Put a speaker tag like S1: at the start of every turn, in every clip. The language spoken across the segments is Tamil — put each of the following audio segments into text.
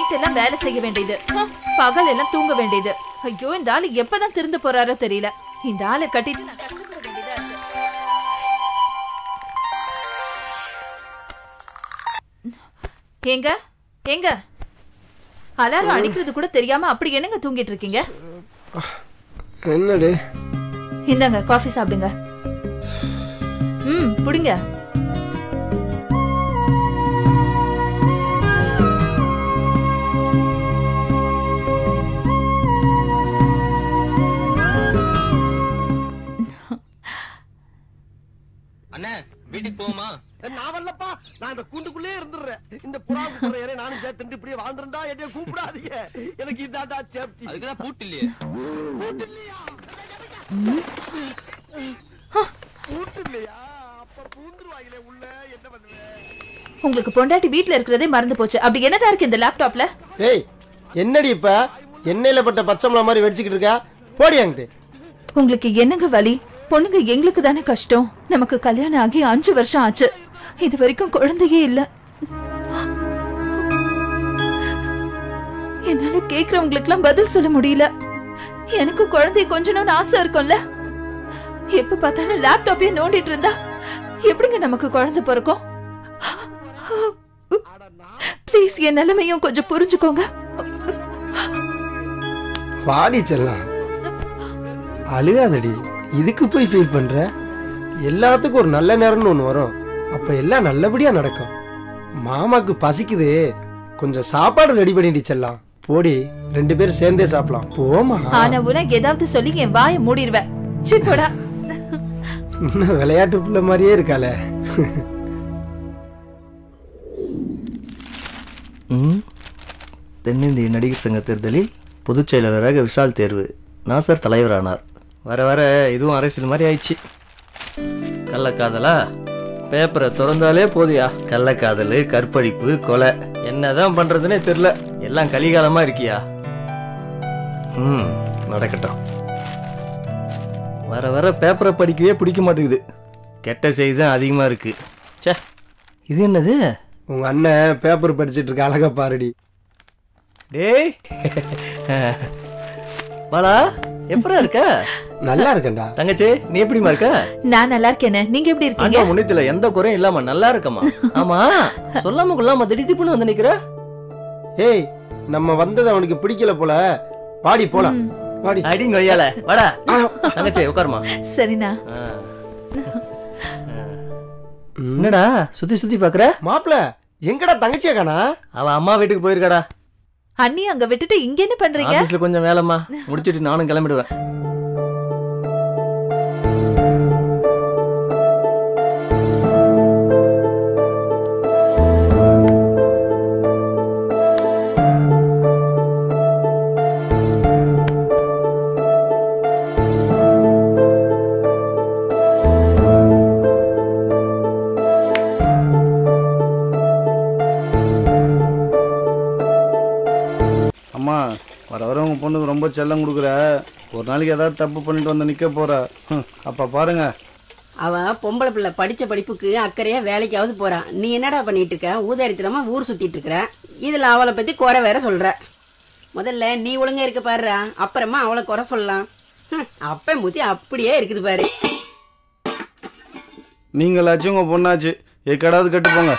S1: நைட் எல்லாம் வேலை செய்ய வேண்டியது ஹம், பகல் எல்லாம் தூங்க வேண்டியது ஐயோ இந்த ஆளு எப்பதான் திருந்து போறாரோ தெரியல இந்த ஆளை கட்டிட்டு நான் கஷ்டப்பட வேண்டியதா இருக்கு ஏங்க ஏங்க அலாரம் அடிக்கிறது கூட தெரியாம அப்படி என்னங்க தூங்கிட்டு இருக்கீங்க
S2: என்னடி
S1: இந்தாங்க காஃபி சாப்பிடுங்க ம் புடிங்க
S3: அண்ணே வீட்டுக்கு போவோமா
S2: நான் வரலப்பா நான் இந்த கூண்டுக்குள்ளே இருந்துடுறேன் இந்த புறா கூப்பிடுற நானும் சேர்த்துட்டு இப்படியே வாழ்ந்திருந்தா என்னைய கூப்பிடாதீங்க எனக்கு இதாடா சேஃப்டி
S3: அதுக்குதான் பூட்டு இல்லையே
S2: கூட்டு இல்லையா கூட்டு இல்லையா அப்ப பூந்துருவாங்களே உள்ள என்ன பண்ணுவேன்
S1: உங்களுக்கு பொண்டாட்டி வீட்ல இருக்கிறதே மறந்து போச்சு அப்படி என்னதான் இருக்கு இந்த லேப்டாப்ல
S4: ஏய் என்னடி இப்ப எண்ணெயில பட்ட பச்சைமலை மாதிரி வெடிச்சுக்கிட்டு இருக்கா போடி அங்கிட்டு
S1: உங்களுக்கு என்னங்க வலி பொண்ணுங்க எங்களுக்கு தானே கஷ்டம் நமக்கு கல்யாணம் ஆகி அஞ்சு வருஷம் ஆச்சு இது வரைக்கும் குழந்தையே இல்ல என்னால கேக்குறவங்களுக்குலாம் பதில் சொல்ல முடியல எனக்கு குழந்தைய கொஞ்சணும்னு ஆசை இருக்கும்ல எப்ப பார்த்தாலும் லேப்டாப்பே நோண்டிட்டு இருந்தா எப்படிங்க நமக்கு குழந்தை பிறக்கும் ப்ளீஸ் என் நிலைமையும் கொஞ்சம் புரிஞ்சுக்கோங்க
S4: வாடி செல்லாம் அழுகாதடி இதுக்கு போய் ஃபீல் பண்ற எல்லாத்துக்கும் ஒரு நல்ல நேரம்னு ஒன்று வரும் அப்ப எல்லாம் நல்லபடியா நடக்கும் மாமாக்கு பசிக்குது கொஞ்சம் சாப்பாடு ரெடி பண்ணிடி செல்லாம் போடி ரெண்டு பேரும் சேர்ந்தே சாப்பிடலாம் போமா
S1: ஆனா உனக்கு ஏதாவது சொல்லி என் வாயை மூடிடுவேன் சி போடா
S4: இன்னும் விளையாட்டு பிள்ளை மாதிரியே இருக்காளே
S5: ம் தென்னிந்திய நடிகர் சங்க தேர்தலில் பொதுச் செயலாளராக விஷால் தேர்வு நாசர் தலைவரானார் வர வர இதுவும் அரசியல் மாதிரி ஆயிடுச்சு கள்ளக்காதலா பேப்பரை திறந்தாலே போதியா கள்ளக்காதல் கற்பழிப்பு கொலை என்னதான் பண்றதுனே தெரியல எல்லாம் கலிகாலமா இருக்கியா ம் நடக்கட்டும் வர வர பேப்பரை படிக்கவே பிடிக்க மாட்டேங்குது கெட்ட செய்தி தான் அதிகமாக இருக்கு ச்சே இது என்னது
S4: உங்க அண்ணன் பேப்பர் படிச்சிட்டு இருக்க அழகா பாருடி
S5: டேய் பாலா எப்பரா இருக்க
S4: நல்லா இருக்கேன்டா
S5: தங்கச்சி நீ எப்படிமா இருக்க
S1: நான் நல்லா இருக்கேனே நீங்க எப்படி இருக்கீங்க
S5: ஆண்டா முன்னத்துல எந்த குறையும் இல்லாம நல்லா இருக்கமா ஆமா சொல்லாம கொள்ளாம திடீர்னு வந்து நிக்கிற
S4: ஏய் நம்ம வந்தது அவனுக்கு பிடிக்கல போல வாடி போலாம் வாடி
S5: அடிங்க கொய்யால வாடா தங்கச்சி உட்காருமா
S1: சரிண்ணா
S5: ஆ. என்னடா சுத்தி சுத்தி பாக்குற
S4: மாப்பிள எங்கடா தங்கச்சியா காணா
S5: அவ அம்மா வீட்டுக்கு போயிருக்காடா
S1: அண்ணி அங்க விட்டுட்டு இங்க என்ன பண்றீங்க
S5: ஆபீஸ்ல கொஞ்சம் வேலைம்மா முடிச்சிட்டு நானும் கிளம்பிடுவேன்
S6: அம்மா வர வர உங்க பொண்ணுக்கு ரொம்ப செல்லம் கொடுக்குற ஒரு நாளைக்கு ஏதாவது தப்பு பண்ணிட்டு வந்து நிக்க போற ஹம், அப்ப பாருங்க
S7: அவ பொம்பளை பிள்ளை படிச்ச படிப்புக்கு அக்கறையா வேலைக்காவது போறான் நீ என்னடா பண்ணிட்டு இருக்க ஊதாரித்தனமா ஊர் சுத்திட்டு இருக்கிற இதுல அவளை பத்தி குறை வேற சொல்ற முதல்ல நீ ஒழுங்கா இருக்க பாருடா அப்புறமா அவளை குறை சொல்லலாம் ஹம், அப்ப முத்தி அப்படியே இருக்குது பாரு
S6: நீங்களாச்சும் உங்க பொண்ணாச்சு எக்கடாவது கட்டு போங்க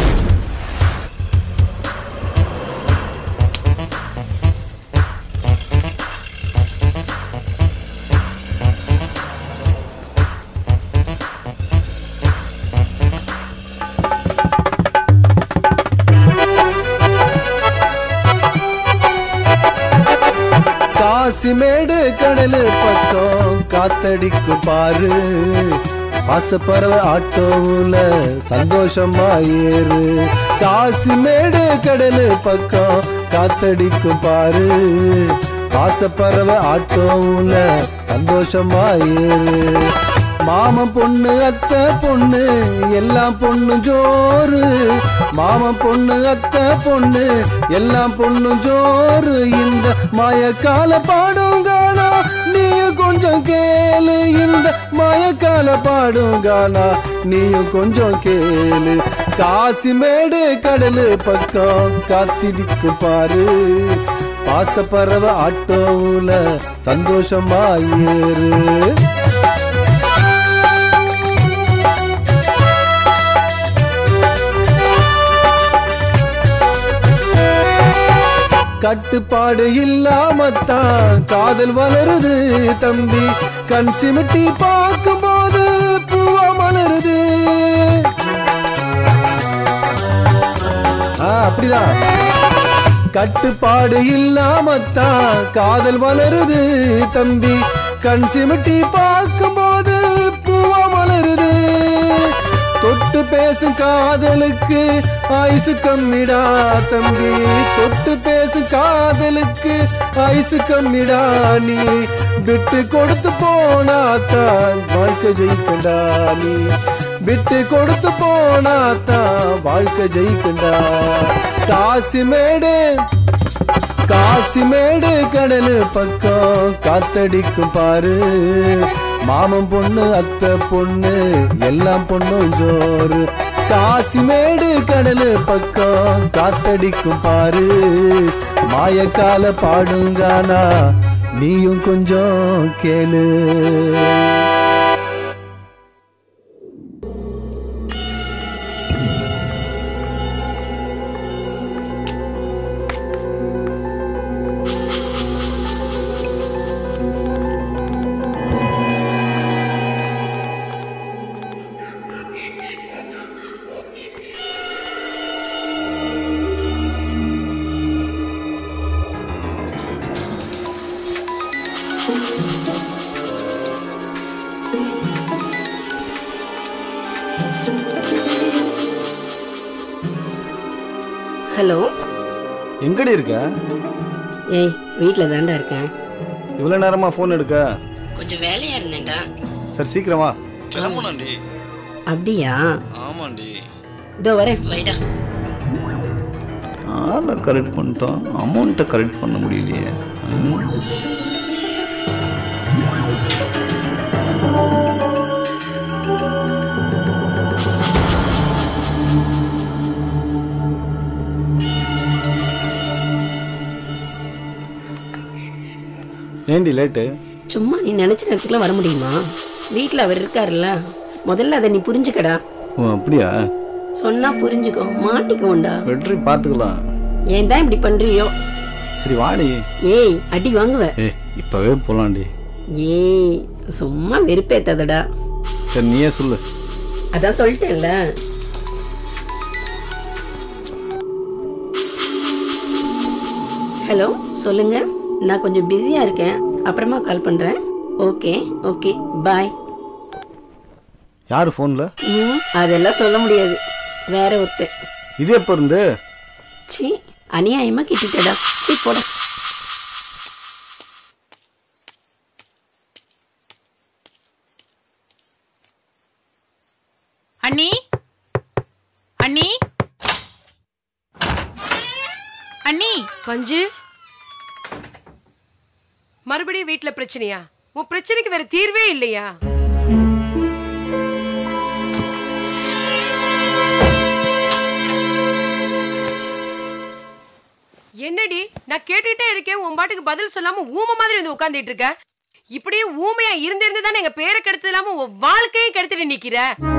S4: காசிமேடு கடலு பக்கம் காத்தடிக்கும் பாரு பாசப்பறவை ஆட்டோவுல சந்தோஷமா ஏறு காசிமேடு கடலு பக்கம் காத்தடிக்கும் பாரு பாசப்பறவை ஆட்டோவுல சந்தோஷமா ஏறு மாமன் பொண்ணு அத்தை பொண்ணு எல்லாம் பொண்ணு ஜோறு மாமன் பொண்ணு அத்தை பொண்ணு எல்லாம் பொண்ணு ஜோறு இந்த மாயக்கால பாடும் காணா
S6: நீயும் கொஞ்சம் கேளு இந்த மயக்கால பாடும் கானா நீயும் கொஞ்சம் கேளு காசிமேடு கடலு பக்கம் காத்திடிக்கு பாரு பாசப்பறவை ஆட்டோவுல சந்தோஷமா ஏறு கட்டுப்பாடு இல்லாமத்தான் காதல் வளருது தம்பி கண் சிமிட்டி பார்க்கும்போது பூவா மலருது ஆ, அப்படிதான் கட்டுப்பாடு இல்லாமத்தான் காதல் வளருது தம்பி கண் சிமிட்டி பார்க்கும்போது பூவா மலருது தொட்டு பேசும் காதலுக்கு ஆயுசு கம்மிடா தம்பி தொட்டு பேசும் காதலுக்கு ஆயுசு கம்மிடா நீ விட்டு கொடுத்து போனா தான் வாழ்க்கை ஜெயிக்கண்டா நீ விட்டு கொடுத்து போனா தான் வாழ்க்கை ஜெயிக்கண்டா காசு மேடு காசிமேடு கடலு பக்கம் காத்தடிக்கும் பாரு மாமன் பொண்ணு அத்தை பொண்ணு எல்லாம் பொண்ணும் ஜோறு காசிமேடு கடலு பக்கம் காத்தடிக்கும் பாரு மாயக்கால பாடுங்கானா நீயும் கொஞ்சம் கேளு
S7: ஹலோ
S6: எங்கடி இருக்க
S7: ஏய் வீட்டில் தாண்டா இருக்கேன்
S6: இவ்வளோ நேரமா ஃபோன் எடுக்க
S7: கொஞ்சம் வேலையா இருந்தேன்டா
S6: சரி சீக்கிரமா கிளம்பணும்டி
S7: அப்படியா
S6: ஆமாண்டி
S7: இதோ வரேன் வைடா
S6: ஆளை கரெக்ட் பண்ணிட்டோம் அமௌண்ட்டை கரெக்ட் பண்ண முடியலையே ம். ஏண்டி லேட்டு
S7: சும்மா நீ நினைச்ச நேரத்துக்குலாம் வர முடியுமா வீட்டில் அவர் இருக்காருல்ல முதல்ல அதை நீ புரிஞ்சுக்கடா
S6: ஓ அப்படியா
S7: சொன்னா புரிஞ்சுக்கோ மாட்டிக்கோண்டா
S6: வெற்றி பார்த்துக்கலாம்
S7: ஏன் தான் இப்படி பண்றியோ
S6: சரி வாடி
S7: ஏய் அடி வாங்குவ
S6: ஏ இப்போவே போகலாண்டி
S7: ஏய் சும்மா வெறுப்பேத்தாதடா
S6: சரி நீயே சொல்லு
S7: அதான் சொல்லிட்டேன்ல ஹலோ சொல்லுங்க நான் கொஞ்சம் பிஸியா இருக்கேன் அப்புறமா கால் பண்றேன் ஓகே ஓகே பாய்
S6: யார் ஃபோனில்
S7: ம் அதெல்லாம் சொல்ல முடியாது வேற ஒருத்தன்
S6: இது எப்போ இருந்து
S7: சி அநியாயமா கிட்டிட்டடா சி போட
S8: அண்ணி அண்ணி அண்ணி
S9: பஞ்சு மறுபடியும் வீட்ல பிரச்சனையா உன் பிரச்சனைக்கு வேற தீர்வே இல்லையா என்னடி நான் கேட்டுக்கிட்டே இருக்கேன் உன் பாட்டுக்கு பதில் சொல்லாம ஊமை மாதிரி வந்து உட்கார்ந்துட்டு இருக்க இப்படியே ஊமையா இருந்திருந்து தானே எங்க பேரை கெடுத்து இல்லாம உன் வாழ்க்கையை கெடுத்துட்டு நிக்கிற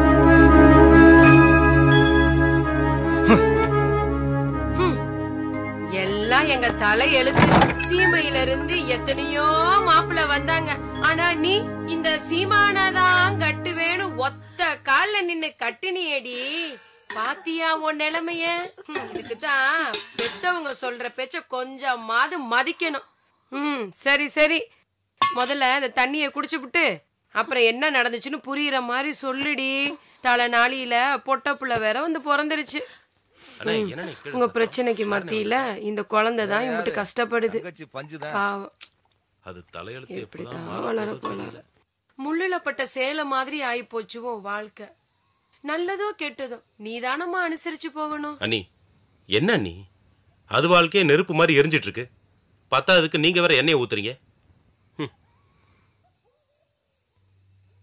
S9: ஹம். எல்லாம் எங்க தலை எழுத்து சீமையில இருந்து எத்தனையோ மாப்பிள்ள வந்தாங்க ஆனா நீ இந்த சீமானதான் கட்டுவேன்னு ஒத்த கால்ல நின்னு கட்டினியேடி பாத்தியா உன் நிலைமைய ஹம், இதுக்குதான் பெத்தவங்க சொல்ற பேச்ச கொஞ்சமாவது மதிக்கணும் ம் சரி சரி முதல்ல இந்த தண்ணியை குடிச்சுப்புட்டு அப்புறம் என்ன நடந்துச்சுன்னு புரியுற மாதிரி சொல்லுடி தலை நாளியில பொட்ட புள்ள வேற வந்து பிறந்துருச்சு ம். உங்க பிரச்சனைக்கு மத்தியில இந்த குழந்தை தான் இம்பிட்டு கஷ்டப்படுது பாவம்
S10: அது தலையெழுத்து
S9: எப்படிதான் வளர போல முள்ளுல பட்ட சேலை மாதிரி ஆயி போச்சு உன் வாழ்க்கை நல்லதோ கெட்டதோ நீதானம்மா அனுசரிச்சு போகணும்
S10: அண்ணி என்ன அண்ணி அது வாழ்க்கையே நெருப்பு மாதிரி எரிஞ்சிட்டு இருக்கு பத்தாததுக்கு நீங்க வேற எண்ணெயை ஊத்துறீங்க ம்,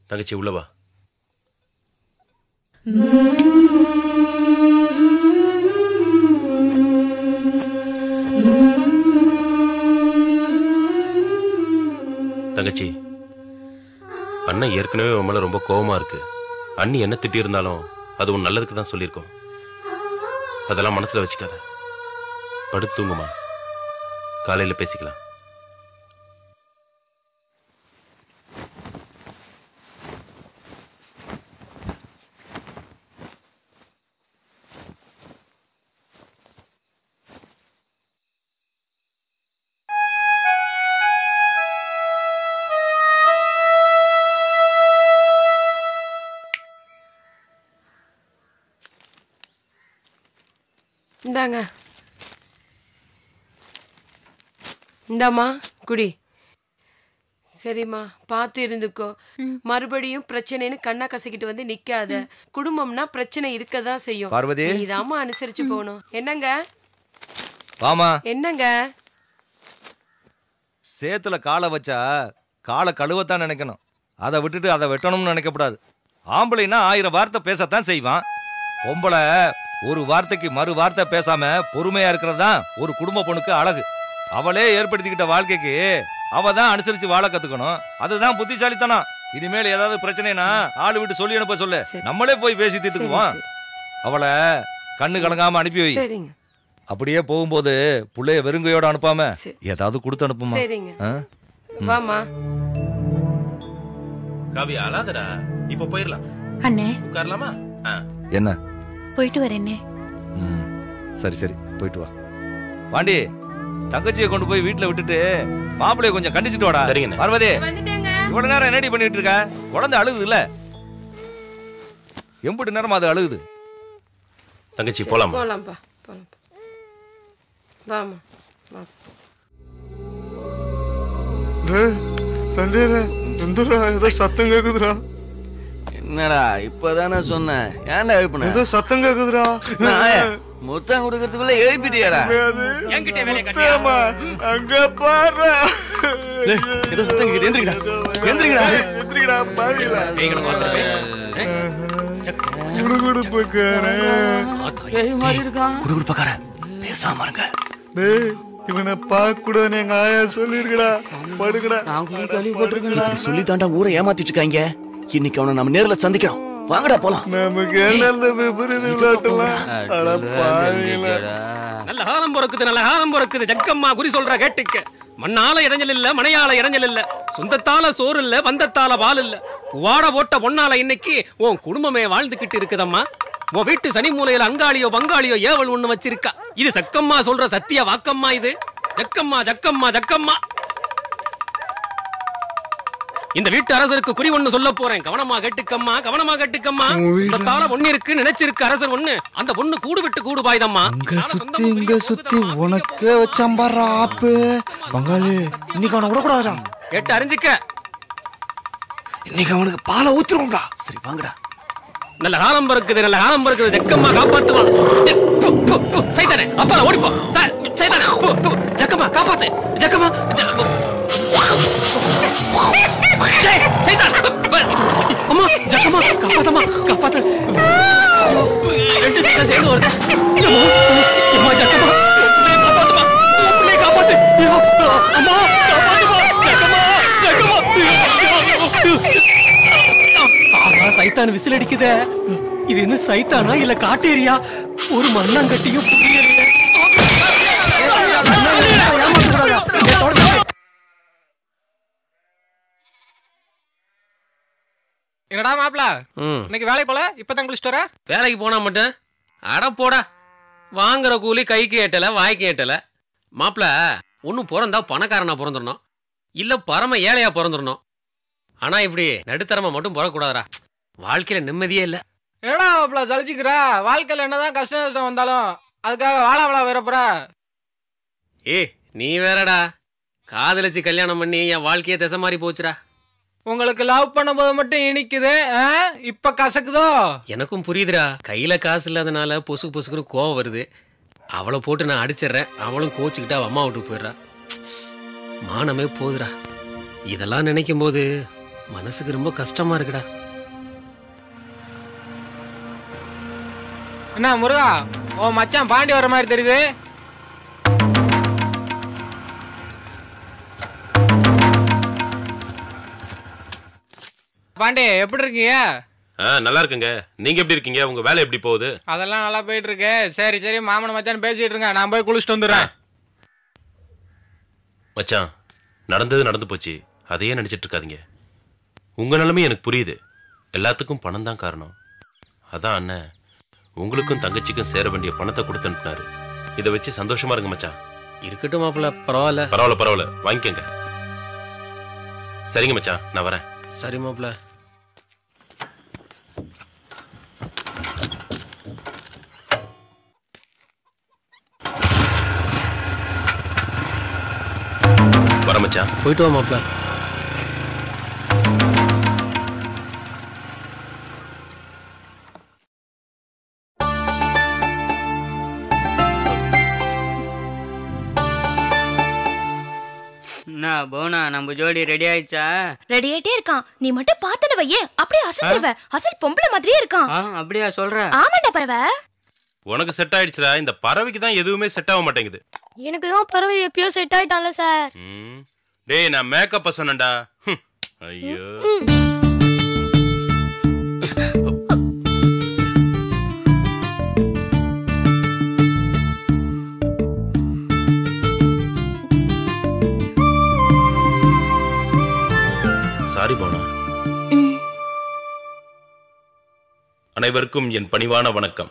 S10: தங்கச்சி உள்ள வா தங்கச்சி அண்ணன் ஏற்கனவே உன் மேல ரொம்ப கோவமா இருக்கு அண்ணி என்ன திட்டி இருந்தாலும் அது உன் நல்லதுக்கு தான் சொல்லியிருக்கோம் அதெல்லாம் மனசுல வச்சுக்காத படுத்து தூங்குமா காலையில பேசிக்கலாம்
S9: இந்தாங்க இந்தாம்மா குடி சரிம்மா பார்த்து இருந்துக்கோ மறுபடியும் பிரச்சனைன்னு கண்ணா கசக்கிட்டு வந்து நிக்காத குடும்பம்னா பிரச்சனை இருக்கதான் செய்யும்
S11: பார்வதி.
S9: நீதாம்மா அனுசரிச்சு போகணும் என்னங்க
S11: வாமா
S9: என்னங்க
S11: சேத்துல காலை வச்சா காலை கழுவத்தான் நினைக்கணும் அதை விட்டுட்டு அதை வெட்டணும்னு நினைக்கக்கூடாது ஆம்பளைன்னா ஆயிரம் வார்த்தை பேசத்தான் செய்வான் பொம்பளை ஒரு வார்த்தைக்கு மறு வார்த்தை பேசாம பொறுமையா இருக்கிறது தான் ஒரு குடும்ப பொண்ணுக்கு அழகு அவளே ஏற்படுத்திக்கிட்ட வாழ்க்கைக்கு அவ தான் அனுசரிச்சு வாழ கத்துக்கணும் அதுதான் புத்திசாலித்தனம் இனிமேல் ஏதாவது பிரச்சனைனா ஆளு விட்டு சொல்லி அனுப்ப சொல்லு நம்மளே போய் பேசி தீர்த்துக்குவோம்
S9: சரி.
S11: அவளை கண்ணு கலங்காம அனுப்பி வை
S9: சரிங்க
S11: அப்படியே போகும்போது புள்ளைய வெறுங்கையோட அனுப்பாம ஏதாவது கொடுத்து அனுப்புமா
S9: சரிங்க.
S11: ஆ?
S9: வாமா
S10: காவி அழாதடா இப்ப போயிடலாம்
S8: அண்ணே
S10: உட்காரலாமா ஆ.
S11: என்ன
S8: போயிட்டு வரேனே
S11: ம், சரி சரி போயிட்டு வா பாண்டி தங்கச்சியை கொண்டு போய் வீட்டுல விட்டுட்டு மாப்பிளைய கொஞ்சம் கண்டிச்சிட்டு வாடா
S10: சரிங்கண்ணே.
S11: பார்வதி
S9: வந்துட்டேங்க
S11: இவ்வளவு நேரம் என்னடி பண்ணிட்டு இருக்க குழந்தை அழுகுது இல்ல எம்புட்டு நேரமா அது அழுகுது
S10: தங்கச்சி போலாமா
S9: போலாம்ப்பா போலாம் வாமா வா
S6: தண்டேரா எந்தரா ஏதோ சத்தம் கேக்குதுடா
S5: என்னடா இப்பதானே சொன்னேன் ஏன்டா எழுப்புன
S6: ஏதோ சத்தம் கேக்குதுடா
S5: நாயே, முத்தம் கொடுக்கறதுக்குள்ள எழுப்பிட்டியாடா
S6: முத்தம்மா, அங்க பாரு
S5: ஏதோ சத்தம் கேக்குது எந்திரிக்கடா எந்திரிக்கடா
S6: எந்திரிக்கடா பாவிகளா குடுகுடுப்புக்காரன்
S5: குடுகுடுப்பக்காரன் பேசாம இருங்க
S6: டேய் இவனை பார்க்க கூடாதுன்னு எங்க ஆயா சொல்லிருக்கடா படுக்கடா
S5: இப்படி சொல்லி தாண்டா ஊரை ஏமாத்திட்டு இருக்காங்க இன்னைக்கு அவனை நம்ம நேர்ல சந்திக்கிறோம் வாங்கடா போலாம்
S6: நமக்கு என்ன இந்த விபரீத விளையாட்டுலாம் அட பாவிகளா
S12: நல்ல காலம் பிறக்குது நல்ல காலம் பிறக்குது ஜக்கம்மா குறி சொல்ற கேட்டுக்க மண்ணால இடைஞ்சல் இல்ல மனையால இடைஞ்சல் இல்ல சொந்தத்தால சோறு இல்ல பந்தத்தால பால் இல்ல வாட போட்ட பொண்ணால இன்னைக்கு உன் குடும்பமே வாழ்ந்துகிட்டு இருக்குதம்மா உன் வீட்டு சனி மூலையில அங்காளியோ பங்காளியோ ஏவல் ஒண்ணு வச்சிருக்கா இது சக்கம்மா சொல்ற சத்திய வாக்கம்மா இது ஜக்கம்மா ஜக்கம்மா ஜக்கம்மா இந்த வீட்டு அரசருக்கு குறி ஒண்ணு சொல்ல போறேன் கவனமா கேட்டுக்கம்மா கவனமா கேட்டுக்கம்மா சொந்தத்தால பொண்ணு இருக்கு நினைச்சிருக்கு அரசர் ஒண்ணு அந்த பொண்ணு கூடு விட்டு கூடு பாய்தம்மா
S6: அங்க சுத்தி இங்க சுத்தி உனக்கே வச்சாம்பாரா ஆப்பு பங்காளி இன்னைக்கு அவனை விடக்கூடாதுடா
S12: கேட்டு அறிஞ்சிக்க
S6: இன்னைக்கு அவனுக்கு பாலை ஊத்துருவோம்டா
S5: சரி வாங்கடா
S12: நல்ல காலம் பிறக்குது நல்ல காலம் பிறக்குது ஜக்கம்மா காப்பாத்துவா ஏ, பு, பு, பு, சைத்தானே அப்பா ஓடிப்போ சார் சைத்தானே பு, பு, ஜக்கம்மா காப்பாத்து ஜக்கம்மா ஜ- பு. டேய், சைத்தான் ப, அம்மா ஜக்கம்மா காப்பாத்தம்மா காப்பாத்து ரெண்டு சைத்தான் சேர்ந்து வருது அம்மா, அம்மா ஜக்கம்மா பிள்ளைய காப்பாத்துமா பிள்ளைய காப்பாத்து ஐயோ, அம்மா காப்பாத்துமா ஜக்கம்மா ஜக்கம்மா ஆஹா, சைத்தான் விசில் அடிக்குதே இது என்ன சைத்தானா இல்ல காட்டேரியா ஒரு மண்ணாங்கட்டியும் புரியலையே
S3: என்னடா மாப்ள
S12: ம்.
S3: இன்னைக்கு வேலை போல இப்பதான் குளிச்சுட்டு வர
S12: வேலைக்கு போனா மட்டும் அட போடா வாங்குற கூலி கைக்கு ஏட்டல வாய்க்கு ஏட்டல மாப்பிள ஒன்னும் பிறந்தா பணக்காரனா பிறந்துடணும் இல்ல பரம ஏழையா பிறந்துடணும் ஆனா இப்படி நடுத்தரமா மட்டும் பிறக்கூடாதுடா வாழ்க்கையில நிம்மதியே இல்ல
S3: என்னடா மாப்ள ஜலிச்சுக்கிற வாழ்க்கையில என்னதான் கஷ்ட நஷ்டம் வந்தாலும் அதுக்காக வாழா வாழா வரப்புற
S12: ஏ நீ வேறடா காதலிச்சு கல்யாணம் பண்ணி என் வாழ்க்கையே திசை மாறி போச்சுடா
S3: உங்களுக்கு லவ் பண்ணும்போது மட்டும் இனிக்குது ஆ? இப்ப கசக்குதோ
S12: எனக்கும் புரியுதுடா கையில காசு இல்லாதனால பொசுக்கு பொசுக்குன்னு கோவம் வருது அவளை போட்டு நான் அடிச்சிடுறேன் அவளும் கோச்சுக்கிட்டு அவ அம்மா வீட்டுக்கு போயிடுறா மானமே போகுதுடா இதெல்லாம் நினைக்கும் போது மனசுக்கு ரொம்ப கஷ்டமா இருக்குடா
S3: என்ன முருகா ஓ மச்சான் பாண்டி வர மாதிரி தெரியுது பாண்டி எப்படி இருக்கீங்க
S10: ஆ நல்லா இருக்குங்க நீங்க எப்படி இருக்கீங்க உங்க வேலை எப்படி போகுது
S3: அதெல்லாம் நல்லா போயிட்டு இருக்கு சரி சரி மாமன மச்சான் பேசிட்டு இருங்க நான் போய் குளிச்சுட்டு வந்துடுறேன்
S10: மச்சான் நடந்தது நடந்து போச்சு அதையே நினைச்சிட்டு இருக்காதீங்க உங்க நிலைமை எனக்கு புரியுது எல்லாத்துக்கும் பணம் தான் காரணம் அதான் அண்ணன் உங்களுக்கும் தங்கச்சிக்கும் சேர வேண்டிய பணத்தை கொடுத்து அனுப்புனாரு இதை வச்சு சந்தோஷமா இருங்க மச்சான்
S12: இருக்கட்டும் மாப்பிள்ள பரவாயில்ல
S10: பரவாயில்ல பரவாயில்ல வாங்கிக்கங்க சரிங்க மச்சான் நான் வரேன்
S12: சரி மாப்பிள்ள
S10: வரேன் மச்சான்
S12: போயிட்டு வா மாப்பிள்ள
S13: என்ன போனா நம்ம ஜோடி ரெடி ஆயிடுச்சா
S14: ரெடி ஆயிட்டே இருக்கான் நீ மட்டும் பார்த்தன வையே அப்படியே அசந்துருவ அசல் பொம்பளை மாதிரியே இருக்கான்
S13: ஆ அப்படியா சொல்ற
S14: ஆமாண்டா பறவை
S10: உனக்கு செட் ஆயிடுச்சுடா இந்த பறவைக்கு தான் எதுவுமே செட் ஆக மாட்டேங்குது
S14: எனக்கு தான் பறவை எப்பயோ செட் ஆயிட்டான்ல சார்
S10: ம். டேய் நான் மேக்கப்ப சொன்னேன்டா ஹம். ஐயோ சாரி போனா அனைவருக்கும் என் பணிவான வணக்கம்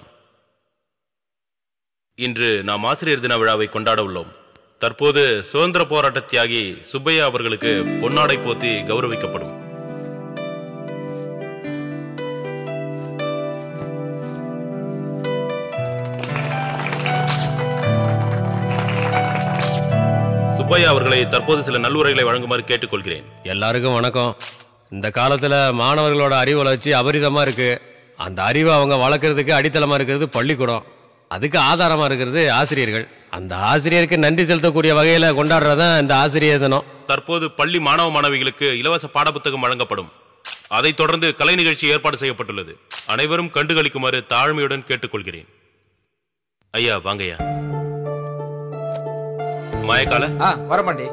S10: இன்று நாம் ஆசிரியர் தின விழாவை கொண்டாட உள்ளோம் தற்போது சுதந்திர போராட்ட தியாகி சுப்பையா அவர்களுக்கு பொன்னாடை போத்தி கௌரவிக்கப்படும் சுப்பையா அவர்களை தற்போது சில நல்லுரைகளை வழங்குமாறு கேட்டுக்கொள்கிறேன்
S12: எல்லாருக்கும் வணக்கம் இந்த காலத்துல மாணவர்களோட அறிவு வளர்ச்சி அபரிதமா இருக்கு அந்த அறிவை அவங்க வளர்க்கறதுக்கு அடித்தளமா இருக்கிறது பள்ளிக்கூடம் அதுக்கு ஆதாரமா இருக்கிறது ஆசிரியர்கள் அந்த ஆசிரியருக்கு நன்றி செலுத்தக்கூடிய வகையில கொண்டாடுறதான் இந்த ஆசிரியர் தினம்
S10: தற்போது பள்ளி மாணவ மாணவிகளுக்கு இலவச பாடப்புத்தகம் வழங்கப்படும் அதைத் தொடர்ந்து கலை நிகழ்ச்சி ஏற்பாடு செய்யப்பட்டுள்ளது அனைவரும் கண்டுகளிக்குமாறு தாழ்மையுடன் கேட்டுக்கொள்கிறேன் ஐயா வாங்கய்யா மாயக்கால
S3: ஆ வர பாண்டி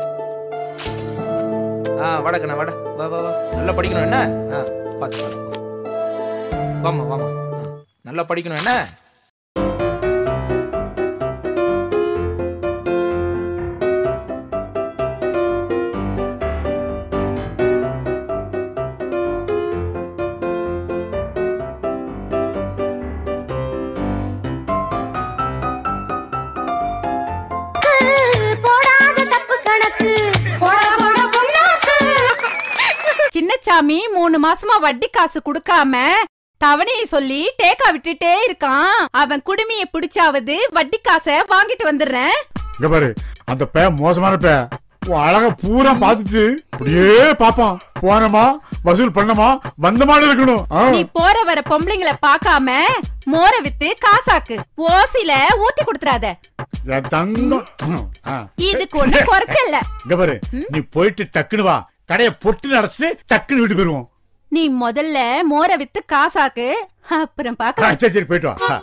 S3: ஆ வடக்கண்ணா வட வா வா வா நல்லா படிக்கணும் என்ன ஆ பார்த்து பார்த்து வாமா வாமா ஆ, நல்லா படிக்கணும் என்ன
S15: போடாத தப்பு கணக்கு போட போட பொண்ணாக்கு
S16: சின்னச்சாமி மூணு மாசமா வட்டி காசு கொடுக்காம தவணையை சொல்லி டேக்கா விட்டுட்டே இருக்கான் அவன் குடுமிய பிடிச்சாவது வட்டி காசை வாங்கிட்டு வந்துடுறேன்
S17: இங்க பாரு அந்த பே மோசமான பே உன் அழக பூரா பார்த்துட்டு அப்படியே பாப்பான் போனமா வசூல் பண்ணமா வந்த மாதிரி இருக்கணும் ஆ.
S16: நீ போற வர பொம்பளைங்கள பார்க்காம மோர வித்து காசாக்கு ஓசில ஊத்தி கொடுத்துறாத
S17: என் தங்கம் ஆ.
S16: இதுக்கு ஒண்ணு குறைச்சல்ல
S17: இங்க பாரு நீ போயிட்டு டக்குனு வா கடைய பொட்டு நடச்சிட்டு டக்குன்னு வீட்டுக்கு போயிருவோம்
S16: நீ முதல்ல மோர வித்து காசாக்கு அப்புறம்
S17: ஆ,
S16: பாக்க
S17: சரி சரி போயிட்டு வா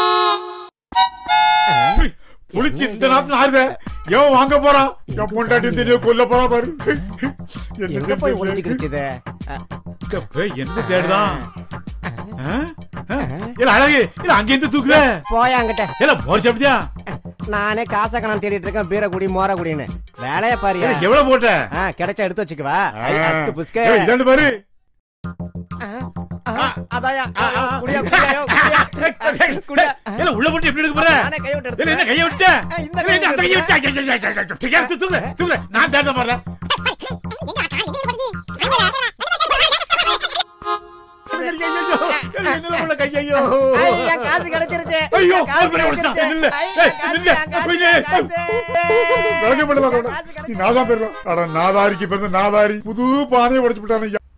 S17: ஆ. உய், புளிச்சு இந்த நேரத்துல ஆறுத எவன் வாங்க போறான் என் பொண்டாட்டி தெரிய கொல்ல போறான் பாரு
S18: எங்க போய் ஒளிஞ்சுக்கிடுச்சுது
S17: இங்க போய் என்ன தேடுதான் ஆ? ஆ? இல்ல அழகு இல்ல அங்க இருந்து தூக்குதே
S18: போயா அங்கிட்ட
S17: இல்ல மோர் சாப்பிட்டியா
S18: நானே காசை கணம் தேடிட்டு இருக்கேன் பீர குடி மோர குடின்னு வேலைய பாரு
S17: ஏய், எவ்வளவு போட்ட?
S18: கிடைச்சா எடுத்து வச்சுக்கவா ஐ, அஸ்கு புஸ்கு.
S17: ஏய், இதாண்டு பாரு
S18: அதாயா ஆ, ஆ, குடியா குடியா குடியா குடியா
S17: இல்ல உள்ள போட்டு எப்படி எடுக்க போற
S18: நானே கைய விட்டு
S17: இல்ல என்ன கைய விட்ட இல்ல என்ன அந்த கைய விட்ட ஐயா, ஐயா, ஐயா, ஐயா, ஐயா, எடுத்து தூக்குல தூக்குல நான் தேட போறேன்
S18: ஐயா, காசு கிடைச்சிருச்சு
S17: ஐயோ
S18: காசு
S17: காசு பண்ணி
S18: கிடைச்சிருச்சு.
S17: கொடுத்தான் நில்லு ஏய், நில்லு போய் விளக்க பண்ணல நீ நாதா போயிடலாம் அட நாதாரிக்கு பிறந்த நாதாரி புது பானையை உடைச்சு விட்டான் ஐயா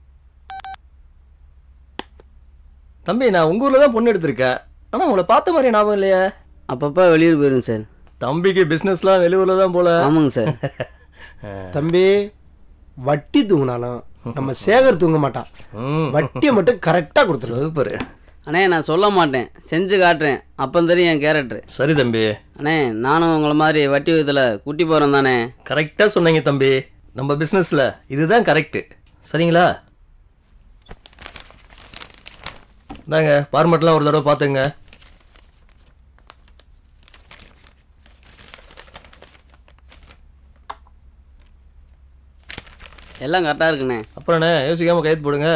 S5: தம்பி நான் உங்க ஊர்ல தான் பொண்ணு எடுத்திருக்கேன் ஆனா உங்களை பார்த்த மாதிரி ஞாபகம் இல்லையே
S19: அப்பப்போ வெளியூர் போயிருங்க சார்
S5: தம்பிக்கு பிசினஸ்லாம் வெளியூர்ல தான் போல
S19: ஆமாங்க சார்
S4: தம்பி வட்டி தூங்கினாலும் நம்ம சேகர் தூங்க மாட்டான் வட்டியை மட்டும் கரெக்டா கொடுத்துரு
S5: சூப்பர்
S19: அண்ணே நான் சொல்ல மாட்டேன் செஞ்சு காட்டுறேன் அப்போ தெரியும் என் கேரக்டர்
S5: சரி தம்பி
S19: அண்ணே நானும் உங்களை மாதிரி வட்டி விதத்தில் குட்டி போகிறேன் தானே
S5: கரெக்டாக சொன்னீங்க தம்பி நம்ம பிஸ்னஸில் இதுதான் கரெக்டு சரிங்களா இந்தாங்க ஃபார்மெட்லாம் ஒரு தடவை பார்த்துங்க
S19: எல்லாம் கரெக்டாக இருக்குண்ணே
S5: அப்புறண்ணே யோசிக்காமல் கையெழுத்து போடுங்க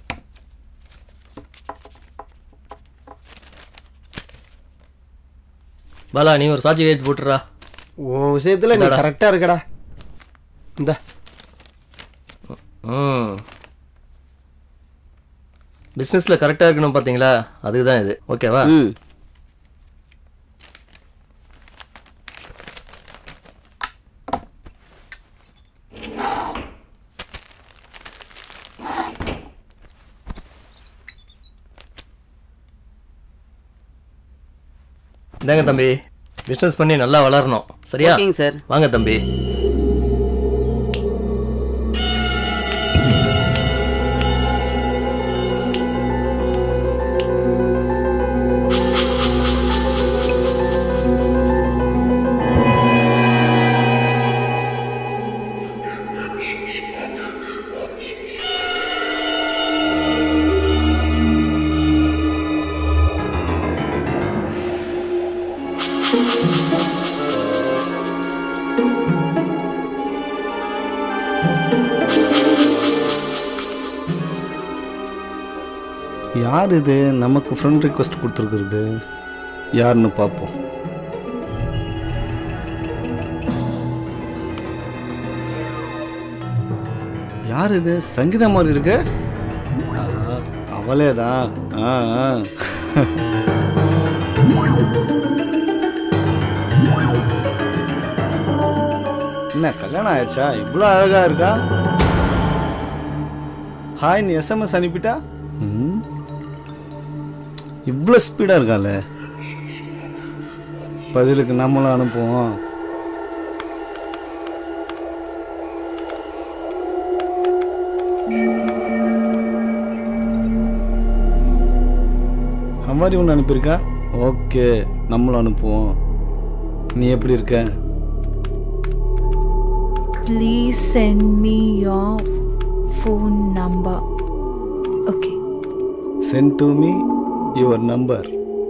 S5: பாலா நீ ஒரு சாட்சி கையெழுத்து போட்டுறா
S4: உன் விஷயத்துல நீ
S5: இந்தாடா.
S4: கரெக்டா இருக்கடா இந்த
S5: ம் பிஸ்னஸில் கரெக்டாக இருக்கணும் பார்த்தீங்களா அதுக்கு தான் இது ஓகேவா
S19: ம்
S5: இந்தாங்க தம்பி பிஸ்னஸ் பண்ணி நல்லா வளரணும் சரியா
S19: ஓகேங்க சார்
S5: வாங்க தம்பி
S6: யார் இது நமக்கு ஃப்ரெண்ட் ரிக்வெஸ்ட் கொடுத்துருக்குறது யாருன்னு பார்ப்போம் யார் இது சங்கீதா மாதிரி இருக்கு ஆஹா, அவளே தான் ஆ ஆ. என்ன கல்யாணம் ஆயிடுச்சா இவ்வளோ அழகா இருக்கா ஹாய் நீ எஸ்எம்எஸ் அனுப்பிட்டா ம். இவ்வளோ ஸ்பீடாக இருக்கால பதிலுக்கு நம்மளும் அனுப்புவோம் மாதிரி ஒன்று அனுப்பியிருக்கா ஓகே நம்மளும் அனுப்புவோம் நீ எப்படி இருக்க
S1: Please send me your phone number. Okay.
S6: Send to me your number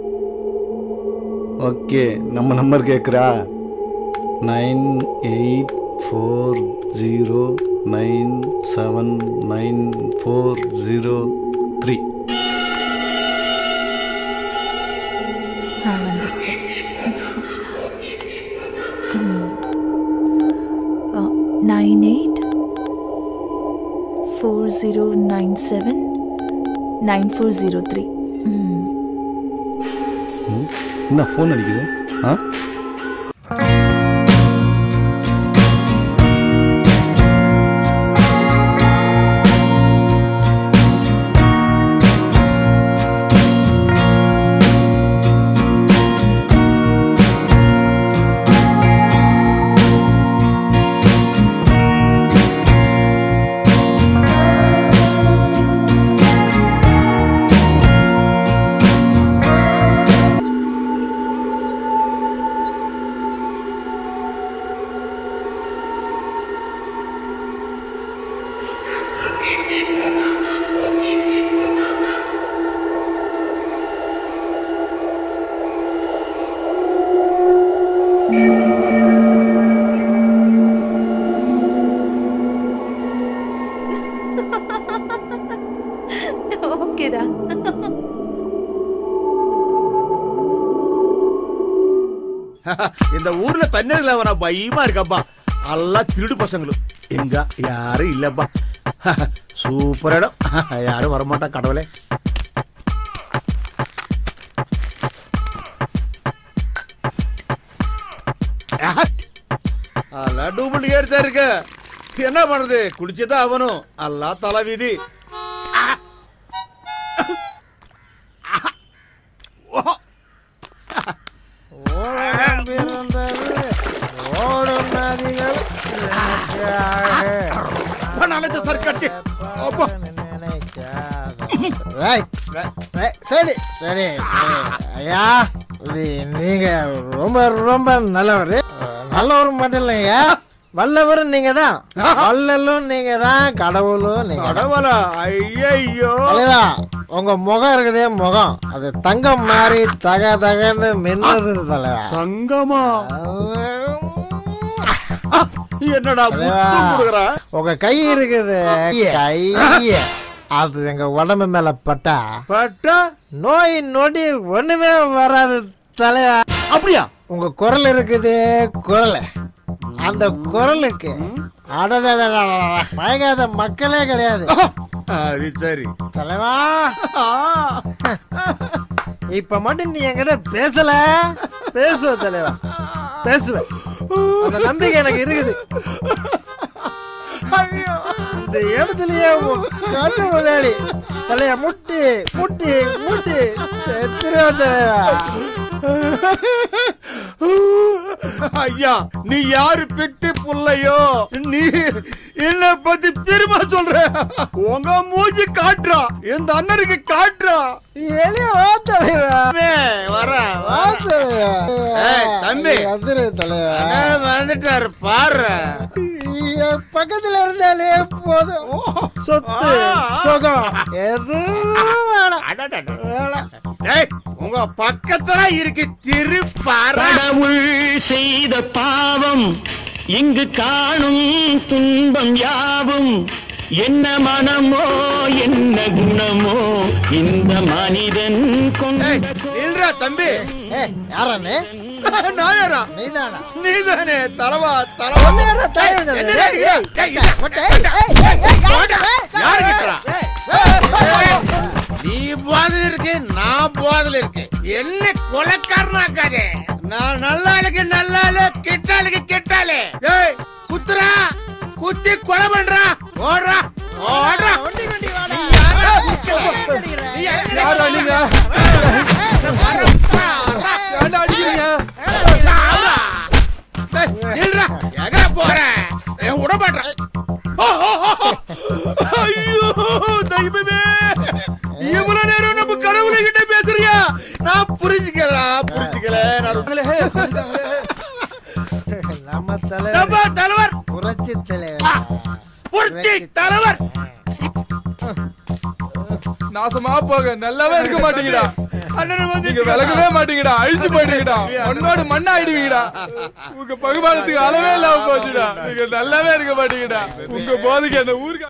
S6: okay நம்ம நம்பர் கேட்குறா nine eight four zero nine seven nine four zero three
S1: ஆ வந்துருச்சு nine eight four zero nine seven nine four zero three
S6: என்ன ஃபோன் அடிக்குது ஆ
S1: ஓகேடா
S17: இந்த ஊர்ல தண்ணீர்ல வர பயமா இருக்கப்பா எல்லாம் திருடு பசங்களும் எங்க யாரும் இல்லப்பா சூப்பர் இடம் யாரும் வரமாட்டா கடவுளே எல்லாம் டூப்ளிகேட் தான் இருக்கு என்ன பண்ணுது குடிச்சுதான் அவனும் எல்லாம் தலைவிதி நினைச்ச சர்க்காட்சி
S20: ஏய், ஏய், ஏய், சரி சரி சரி. ஐயா இது நீங்க ரொம்ப ரொம்ப நல்லவர் நல்லவர் மட்டும் இல்லைங்க வல்லவர் நீங்க தான் வல்லலும் நீங்க தான் கடவுளும் நீங்க
S17: கடவுளா ஐயோ
S20: தலைவா உங்க முகம் இருக்குதே முகம் அது தங்கம் மாதிரி தக தகன்னு மின்னுது தலைவா
S17: தங்கமா என்னடா
S20: தலைவா,
S17: முத்தம் கொடுக்குற
S20: உங்க கை இருக்குது கை அது எங்க உடம்பு மேல பட்டா
S17: பட்டா
S20: நோய் நொடி ஒண்ணுமே வராது தலைவா
S17: அப்படியா
S20: உங்க குரல் இருக்குது குரல் அந்த குரலுக்கு அடடடடடட, மயங்காத மக்களே கிடையாது
S17: அது சரி
S20: தலைவா இப்ப மட்டும் நீ என்கிட்ட பேசல பேசுவ தலைவா பேசுவ அந்த நம்பிக்கை எனக்கு இருக்குது இந்த இடத்துலயே உன் கண்ணு முன்னாடி தலைய முட்டி முட்டி முட்டி செத்துருவ தலைவா
S17: ஐயா நீ யாரு பெட்டு புள்ளையோ நீ என்ன பத்தி பெருமை சொல்ற உங்க மூஞ்சி காட்டுறா இந்த அண்ணனுக்கு காட்டுறா
S20: எளிய வா தலைவா
S17: வர
S20: வா தலைவா
S17: ஏய், தம்பி.
S20: வந்துரு தலைவா
S17: அண்ணன் வந்துட்டாரு பாரு
S20: என் பக்கத்துல இருந்தாலே போதும் சொத்து சுகம் எதுவும் வேணாம் வேணாம்
S17: ஏய், உங்க பக்கத்துல இருக்கு திருப்பாரு
S21: கடவுள் செய்த பாவம் இங்கு காணும் துன்பம் யாவும் என்ன மனமோ என்ன குணமோ இந்த மனிதன் கொண்ட
S17: நில்றா தம்பி
S20: யாரண்ணே
S17: நான் யாரா
S20: நீதானா
S17: நீதானே தலவா தலவா
S20: யாரா தலைவன் தானே?
S17: என்னடா இது?
S20: ஏய்,
S17: ஏய்,
S20: ஏய், மொட்டை, ஏய், ஏய், ஏய், ஏய், யாரு?
S17: யாரு கிட்டறா? நீ போதில் இருக்கு நான் போதில் இருக்கு என்ன கொலைக்காரனாக்காதே நான் நல்ல ஆளுக்கு நல்ல ஆளு கெட்ட ஆளுக்கு கெட்ட ஆளு ஏய் குத்துறா குத்தி கொலை பண்றா ஓடுறா ஓடுறா நீ யாரா? நீ யாரா? சாவா. ஏய், நில்றா. எங்க போற? ஏய், விட மாட்றேன். ஓ, ஓ, ஓ. ஐயோ, தெய்வமே. இவ்வளவு நேரம் நம்ம கடவுள்கிட்ட பேசுறியா நான் புரிஞ்சுக்கல புரிஞ்சுக்கல நான்
S20: நம்ம தலைவர்
S17: நம்ம தலைவர்
S20: புரட்சி தலைவர்
S17: புரட்சி தலைவர்
S22: நாசமா போக நல்லாவே இருக்க மாட்டீங்கடா
S17: அண்ணன் வந்து
S22: நீங்க விலகவே மாட்டீங்கடா அழிச்சு போயிட்டீங்கடா மண்ணோடு மண்ணாயிடுவீங்கடா உங்க பகுமானத்துக்கு அளவே இல்லாம போச்சுடா நீங்க நல்லாவே இருக்க மாட்டீங்கடா உங்க போதைக்கு அந்த ஊருக்கு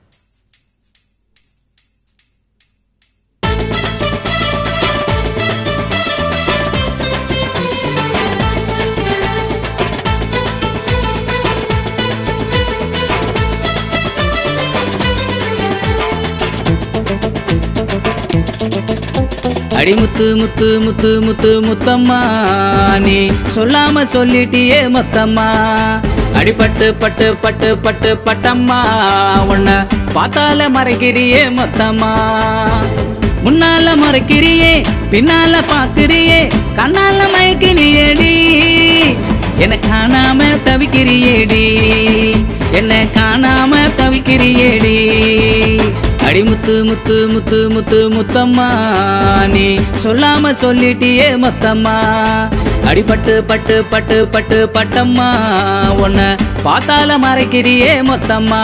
S23: அடிமுத்து முத்து முத்து முத்து முத்தம்மா நீ சொல்லாம சொல்லிட்டியே மொத்தம்மா அடிபட்டு பட்டு பட்டு பட்டு பட்டம்மா உன்னை பார்த்தால மறைக்கிறியே மொத்தம்மா முன்னால மறைக்கிறியே பின்னால பாக்குறியே கண்ணால மயக்கிறியேடி என்ன காணாம தவிக்கிறியேடி என்ன காணாம தவிக்கிறியேடி அடிமுத்து முத்து முத்து முத்து முத்தம்மா நீ சொல்லாம சொல்லிட்டியே மொத்தம்மா அடிபட்டு பட்டு பட்டு பட்டு பட்டம்மா உன்னை பார்த்தால மறைக்கிறியே மொத்தம்மா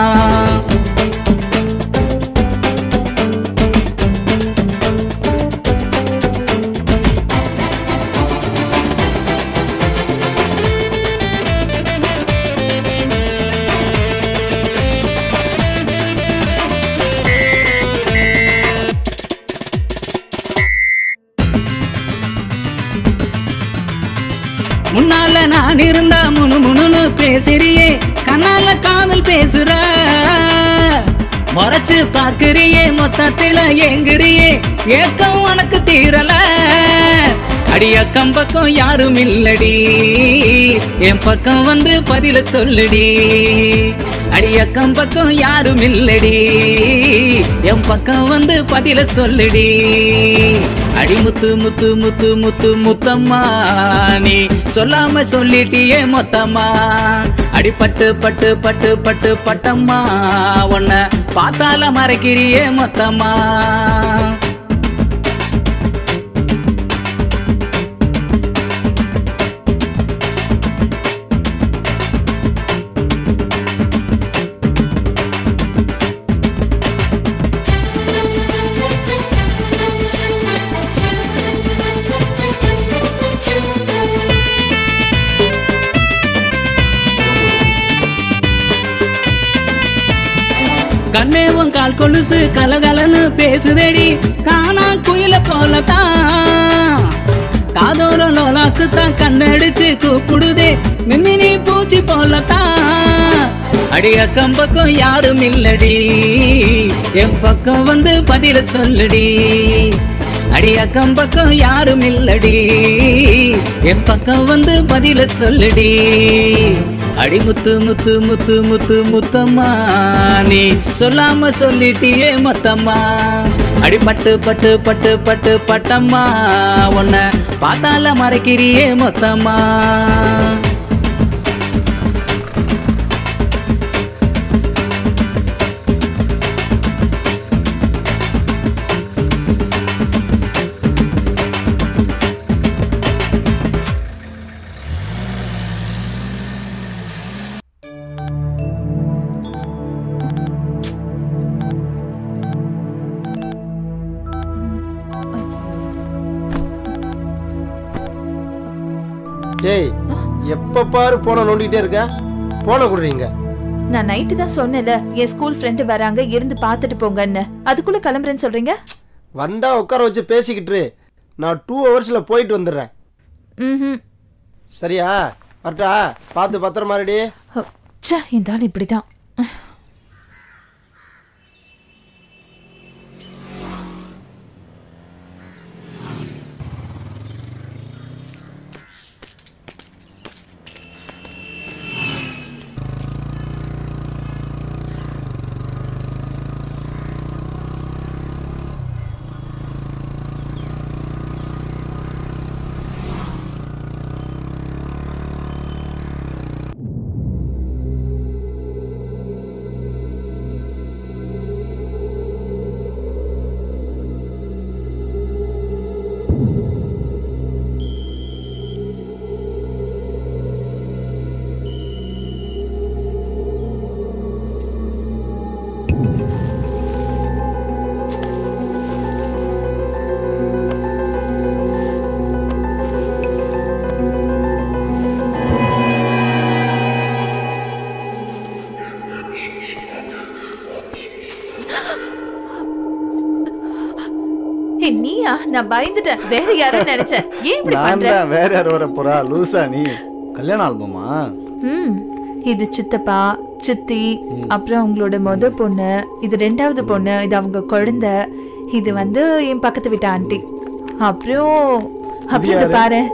S23: முன்னால நான் இருந்தா முணு முணுன்னு பேசுறியே கண்ணால காதல் பேசுற முறைச்சு பாக்குறியே மொத்தத்தில ஏங்குறியே ஏக்கம் உனக்கு தீரல அடி அக்கம் பக்கம் யாரும் இல்லடி என் பக்கம் வந்து பதில சொல்லுடி அடி அக்கம் பக்கம் யாரும் இல்லடி என் பக்கம் வந்து பதில சொல்லுடி அடி முத்து முத்து முத்து முத்து முத்தம்மா நீ சொல்லாம சொல்லிட்டியே மொத்தம்மா அடி பட்டு பட்டு பட்டு பட்டு பட்டம்மா உன்னை பார்த்தால மறைக்கிறியே மொத்தம்மா கண்ணேவும் கால் கொலுசு கலகலன்னு பேசுதேடி காணா குயில போலத்தான் காதோர லோலாக்கு தான் கண்ணடிச்சு கூப்பிடுதே மின்மினி பூச்சி போலத்தான் அடி அக்கம் பக்கம் யாரும் இல்லடி என் பக்கம் வந்து பதில சொல்லுடி அடி அக்கம் பக்கம் யாரும் இல்லடி என் பக்கம் வந்து பதில சொல்லுடி அடி முத்து முத்து முத்து முத்து முத்தம்மா நீ சொல்லாம சொல்லிட்டியே மொத்தம்மா அடி பட்டு பட்டு பட்டு பட்டு பட்டம்மா உன்னை பார்த்தால மறைக்கிறியே மொத்தம்மா
S4: ஏய் எப்ப பாரு போன நோண்டிக்கிட்டே இருக்க போன கொடுறீங்க
S1: நான் நைட்டு தான் சொன்னேன்ல என் ஸ்கூல் ஃப்ரெண்டு வராங்க இருந்து பார்த்துட்டு போங்கன்னு அதுக்குள்ள கிளம்புறேன்னு சொல்றீங்க
S4: வந்தா உட்கார வச்சு பேசிக்கிட்டு இரு. நான் டூ ஹவர்ஸ்ல போயிட்டு வந்துடுறேன்
S1: ம்
S4: சரியா வரட்டா பார்த்து பத்திரமா ரெடி
S1: ச்சே இந்த ஆள் இப்படிதான் ஏய், நீயா நான் பயந்துட்டேன் வேற யாரும் நினைச்சேன் ஏன் இப்படி
S6: நான்
S1: பண்ற
S6: தான் வேற யார் வர போறா லூசா நீ கல்யாண ஆல்பமா
S1: ம் இது சித்தப்பா சித்தி அப்புறம் அவங்களோட முத பொண்ணு இது ரெண்டாவது பொண்ணு இது அவங்க குழந்தை இது வந்து என் பக்கத்து வீட்டு ஆண்டி அப்புறம் அப்புறம் இதை
S6: யாரு?
S1: பாரு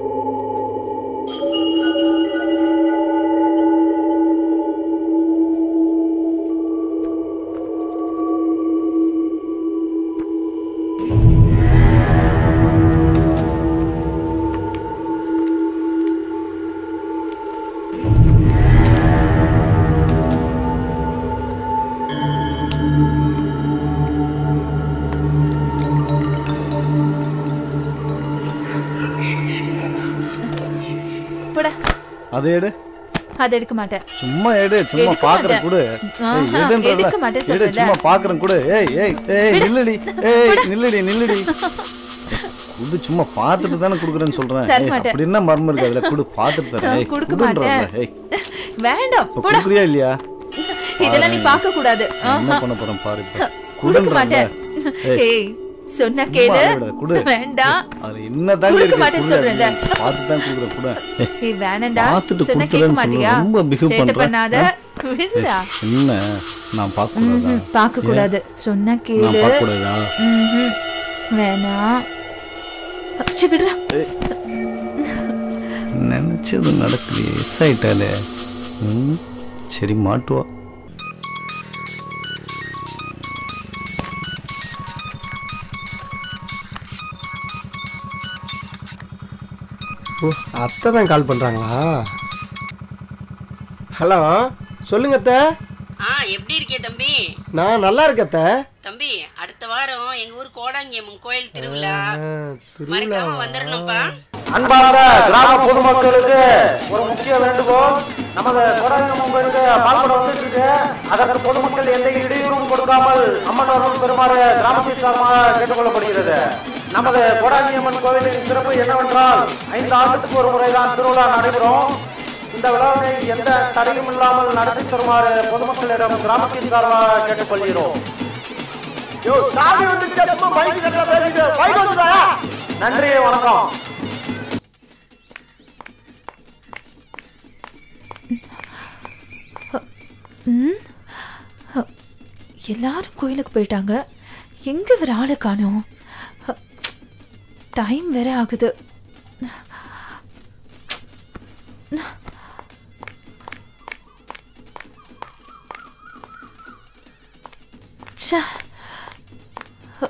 S1: போடா
S6: அதை எடு
S1: அதை எடுக்க மாட்டேன்
S6: சும்மா எடு சும்மா
S1: எடுக்க
S6: பாக்குறேன்
S1: மாட்டேன்.
S6: குடு
S1: ஆஹா,
S6: ஏய், எடுன்றல.
S1: எடுக்க மாட்டேன்
S6: எடு
S1: சொல்றேன்ல.
S6: சும்மா பாக்குறேன் குடு ஏய் ஏய் ஏய் நில்லுடி ஏய் நில்லுடி நில்லுடி குடு சும்மா பார்த்துட்டு தானே குடுக்குறேன்னு சொல்றேன்
S1: தர
S6: ஏய்,
S1: மாட்டேன்.
S6: அப்படி என்ன மர்மம் இருக்கு அதுல குடு பார்த்துட்டு தரேன் ஏய்
S1: கொடுக்க
S6: குடுன்றல
S1: மாட்டேன்
S6: ஏய்
S1: வேண்டாம்
S6: இப்ப
S1: போடா
S6: குடுக்குறியா இல்லையா
S1: இதெல்லாம் நீ பார்க்க கூடாது
S6: நான் என்ன
S1: ஆஹா.
S6: பண்ண போறேன் பாரு இப்ப
S1: கொடுக்க
S6: குடுன்றல
S1: மாட்டேன்
S6: ஏய்
S1: ஏய் சொன்ன
S6: சும்மா
S1: கேளு
S6: அழுவிடாத, குடு.
S1: வேண்டாம்
S6: அது என்னதான்
S1: கொடுக்க
S6: இருக்கு
S1: மாட்டேன்னு
S6: குடு
S1: சொல்றேன்ல.
S6: பார்த்து தான் குடுக்குறேன் குடு ஏய்,
S1: ஏய் வேணாம்டா
S6: பார்த்துட்டு
S1: சொன்ன கேட்க
S6: கொடுக்குறேன்னு
S1: மாட்டியா
S6: சொல்ல ரொம்ப பிகு
S1: சேட்டை
S6: பண்ற
S1: பண்ணாத
S6: ஆ?
S1: விடுடா
S6: ஏய், என்ன நான் பார்க்க கூடாதா
S1: ம்ஹும், பார்க்க கூடாது சொன்னா
S6: நான்
S1: கேளு
S6: பார்க்க கூடாதா
S1: ம்ஹும். வேணாம் ச்சே, விடுடா
S6: நினைச்சது நடக்கலையே எஸ் ஆயிட்டாலே ம் சரி மாட்டுவா
S4: ஓ அத்தை தான் கால் பண்ணுறாங்களா ஹலோ சொல்லுங்க அத்தை
S2: ஆ எப்படி இருக்கே தம்பி
S4: நான் நல்லா இருக்கேன் அத்தை
S2: தம்பி அடுத்த வாரம் எங்க ஊர் கோடாங்கியம்மன் கோயில் திருவிழா
S4: திருவிழா
S2: மறக்காம வந்துடணும்ப்பா
S7: அன்பார்ந்த கிராம பொதுமக்களுக்கு ஒரு முக்கிய வேண்டுகோள் நமது கொடாயம்மன் கோயிலுக்கு பால்பட வந்துட்டு இருக்கு அதற்கு பொதுமக்கள் எந்த இடையூறும் கொடுக்காமல் அம்மன் அருள் பெறுமாறு கிராமத்தின் சார்பாக கேட்டுக்கொள்ளப்படுகிறது நமது கொடாங்கியம்மன் கோவிலின் சிறப்பு என்னவென்றால் ஐந்து ஆண்டுக்கு ஒரு முறைதான் திருவிழா நடைபெறும் இந்த விழாவை எந்த தடையும் இல்லாமல் நடத்தி தருமாறு பொதுமக்களிடம் கிராமத்தின் சார்பாக கேட்டுக்கொள்கிறோம் யோ, சாமி வந்துருச்சு, சும்மா மைக்கு கட்டல பேசிட்டு, மைக் வந்துதா? நன்றி வணக்கம்
S1: ம் அ, எல்லாரும் கோயிலுக்கு போயிட்டாங்க எங்க வேற ஆளை காணோம் அ, டைம் வேற ஆகுது ச்சே. அ,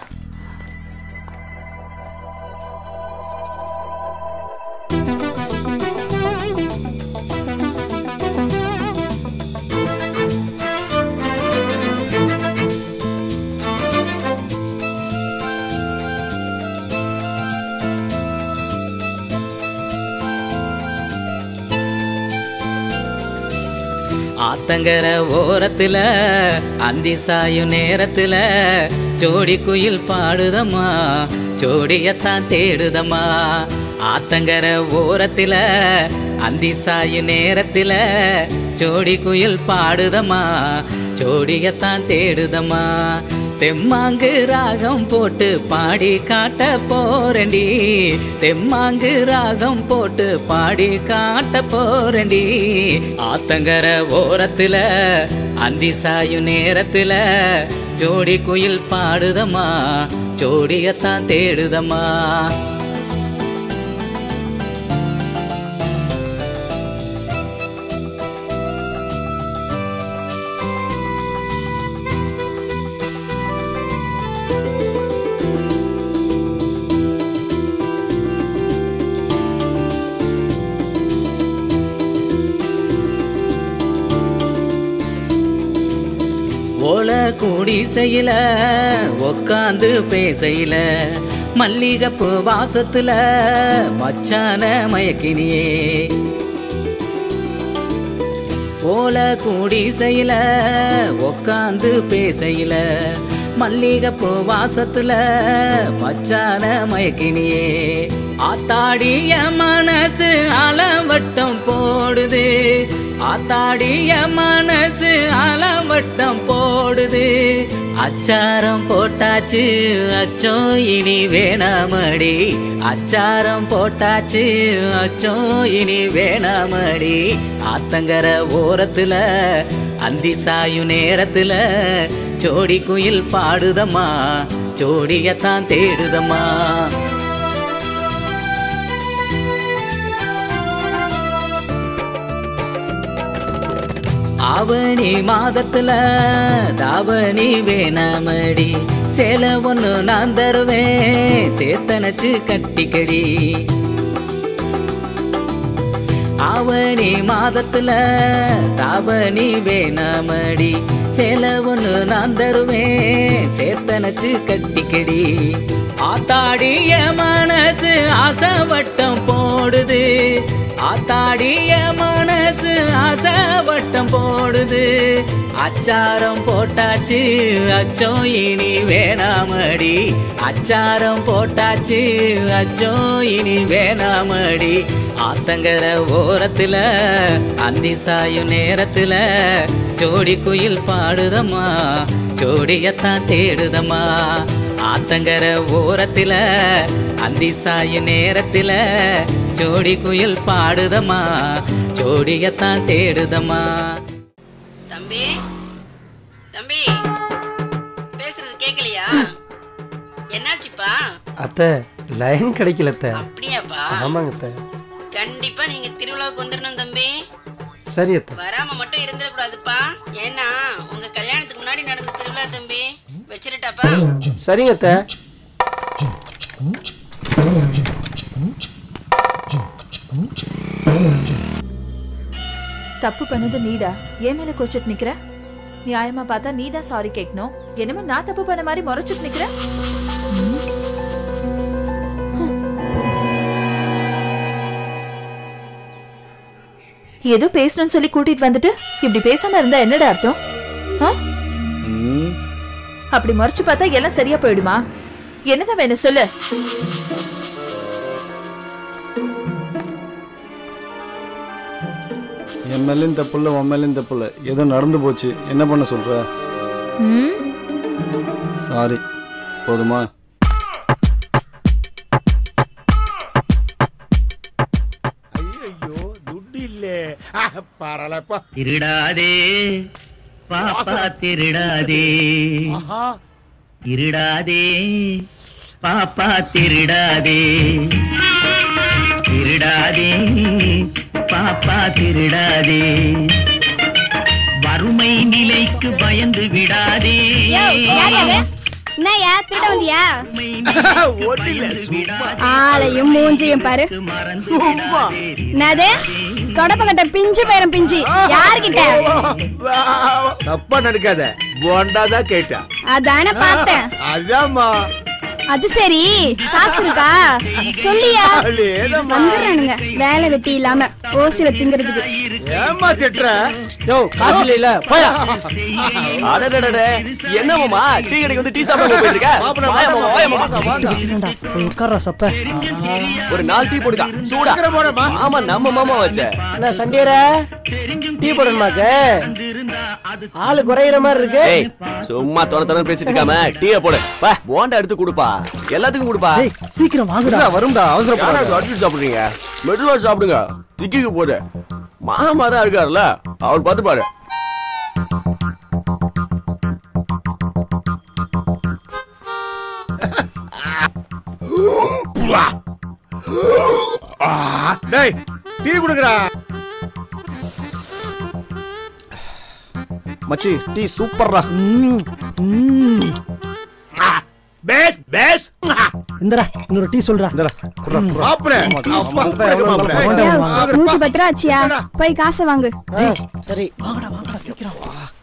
S23: ஆத்தங்கர ஓரத்துல அந்தி சாயும் நேரத்துல ஜோடி குயில் பாடுதம்மா ஜோடியத்தான் தேடுதம்மா ஆத்தங்கர ஓரத்துல அந்தி சாயும் நேரத்துல ஜோடி குயில் பாடுதம்மா ஜோடியத்தான் தேடுதம்மா தெம்மாங்கு ராகம் போட்டு பாடி காட்ட போறண்டி தெம்மாங்கு ராகம் போட்டு பாடி காட்ட போறண்டி ஆத்தங்கர ஓரத்துல அந்தி சாயும் நேரத்துல ஜோடி குயில் பாடுதம்மா ஜோடியத்தான் தேடுதம்மா ஓல குடிசையில உக்காந்து பேசையில மல்லிகைப்பூ வாசத்துல மச்சான மயக்கினியே ஓல குடிசையில உக்காந்து பேசையில மல்லிகைப்பூ வாசத்துல மச்சான மயக்கினியே ஆத்தாடிய மனசு அலவட்டம் போடுது ஆத்தாடிய மனசு அலவட்டம் போடுது அச்சாரம் போட்டாச்சு அச்சோ இனி வேணாமடி அச்சாரம் போட்டாச்சு அச்சோ இனி வேணாமடி ஆத்தங்கர ஓரத்துல அந்தி சாயும் நேரத்துல ஜோடி குயில் பாடுதம்மா ஜோடியத்தான் தேடுதம்மா ஆவணி மாதத்துல தாவணி வேணாமடி சேலை ஒன்று நான் தருவேன் சேத்தனச்சு கட்டிக்கடி ஆவணி மாதத்துல தாவணி வேணாமடி சேலை ஒன்று நான் தருவேன் சேத்தனச்சு கட்டிக்கடி ஆத்தாடிய மனசு ஆசவட்டம் போடுது ஆத்தாடிய மனசு ஆசவட்டம் போடுது அச்சாரம் போட்டாச்சு அச்சோ இனி வேணாமடி அச்சாரம் போட்டாச்சு அச்சோ இனி வேணாமடி ஆத்தங்கர ஓரத்துல அந்தி சாயும் நேரத்துல ஜோடி குயில் பாடுதம்மா ஜோடியத்தான் தேடுதம்மா ஆத்தங்கர ஓரத்துல அந்தி சாயும் நேரத்துல ஜோடி குயில் பாடுதம்மா ஜோடியத்தான் தேடுதம்மா
S2: தம்பி தம்பி பேசுறது கேட்கலையா என்னாச்சுப்பா
S4: அத்தை லைன் கிடைக்கல அத்தை
S2: அப்படியாப்பா
S4: ஆமாங்க அத்தை
S2: கண்டிப்பா நீங்க திருவிழாவுக்கு வந்துடணும் தம்பி
S4: சரி அத்தை
S2: வராம மட்டும் இருந்துடக்கூடாதுப்பா ஏன்னா உங்க கல்யாணத்துக்கு முன்னாடி நடந்த திருவிழா தம்பி வச்சிருட்டாப்பா
S4: சரிங்க அத்தை
S1: தப்பு பண்ணது நீடா ஏன் மேல கோச்சிட்டு நிக்கிற நியாயமா பார்த்தா நீ தான் சாரி கேட்கணும் என்னமோ நான் தப்பு பண்ண மாதிரி முறைச்சிட்டு நிக்கிற ம். ஏதோ பேசணும்னு சொல்லி கூட்டிட்டு வந்துட்டு இப்படி பேசாம இருந்தா என்னடா அர்த்தம் ஆ? அப்படி முறைச்சு பார்த்தா எல்லாம் சரியா போயிடுமா என்னதான் வேணும் சொல்லு
S6: என் மேலேயும் தப்பு இல்லை உன் மேலேயும் தப்பு இல்லை ஏதோ நடந்து போச்சு என்ன பண்ண சொல்ற
S1: ம்
S6: சாரி போதுமா
S17: ஐயோ துட்டு இல்லே பரவாயில்லப்பா
S21: திருடாதே பாப்பா திருடாதே
S17: ஆஹா
S21: திருடாதே பாப்பா திருடாதே திருடாதே பாப்பா திருடாதே வறுமை நிலைக்கு பயந்து விடாதே
S15: என்னய்யா திருட வந்தியா
S17: ஒன்றில்ல சும்மா
S15: ஆளையும் மூஞ்சியும் பாரு
S17: சும்மா
S15: என்னது தொடப்பங்கட்ட பிஞ்சு பேரம் பிஞ்சு யாருகிட்ட
S17: தப்பா நினைக்காத போண்டா தான் கேட்டா
S15: அதானே பார்த்தேன்
S17: அதாம்மா
S15: அது சரி காசு இருக்கா சொல்லியா
S17: அதேதாம்மா.
S15: வந்துடுறானுங்க வேலை வெட்டி இல்லாம ஓசில திங்கிறதுக்கு
S17: ஏம்மா திட்டுற
S5: யோ காசு இல்ல இல்ல போயா அடடடடே என்ன மாமா டீ கடைக்கு வந்து டீ சாப்பிட போயிட்டு இருக்க
S17: மாப்பிள,
S5: வாயா மாமா, வாயா மாமா.
S17: வாங்க, வாங்க.
S4: உட்கார்றா சப்ப
S5: ஒரு நாலு டீ போடுக்கா சூடா
S17: சீக்கிரம் போடமா.
S5: ஆமா நம்ம மாமா வச்ச
S4: என்ன சண்டியர டீ போடணுமாக்க ஆளு குறையிற மாதிரி இருக்கு
S5: ஏய் சும்மா தொண தொண பேசிட்டு இருக்காம டீய போடு வா போண்டா எடுத்து கொடுப்பா எல்லாத்துக்கும் கொடுப்பா
S4: ஏய், சீக்கிரம் வாங்குடா.
S5: இருடா, வரும்டா அவசரப்படாத
S4: யாரா
S5: அடிச்சு சாப்பிடுறீங்க மெதுவா சாப்பிடுங்க திக்கிக்கு போகுது மாமா தான் இருக்காருல்ல அவர் பார்த்து பாரு
S17: ஆ, டேய் டீ குடுக்குறா
S5: மச்சி டீ சூப்பர்ரா
S17: பேஸ் பேஸ்
S4: இந்தரா இன்னொரு டீ சொல்றா
S17: மாப்பிள அப்பா, மாப்பிள.
S15: நூத்தி பத்து ரூபா ஆச்சியா போய் காசை வாங்கு
S4: சரி வாங்கடா வாங்கடா சீக்கிரம்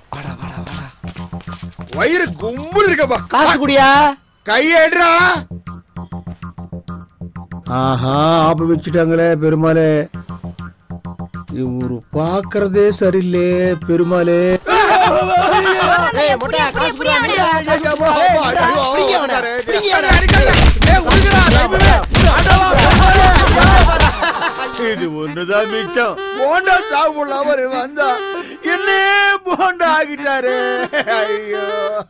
S17: வயிறு கும்பல் இருக்கப்பா
S4: காசு குடியா
S17: கையேடுறா ஆஹா ஆப்பு வச்சுட்டாங்களே பெருமாளே இவரு பாக்குறதே சரியில்லே பெருமாளே இது ஒண்ணுதான் மிச்சம் போண்டா சாப்பிடலாம் அவரு வந்தா என்ன போண்டா ஆகிட்டாரு ஐயோ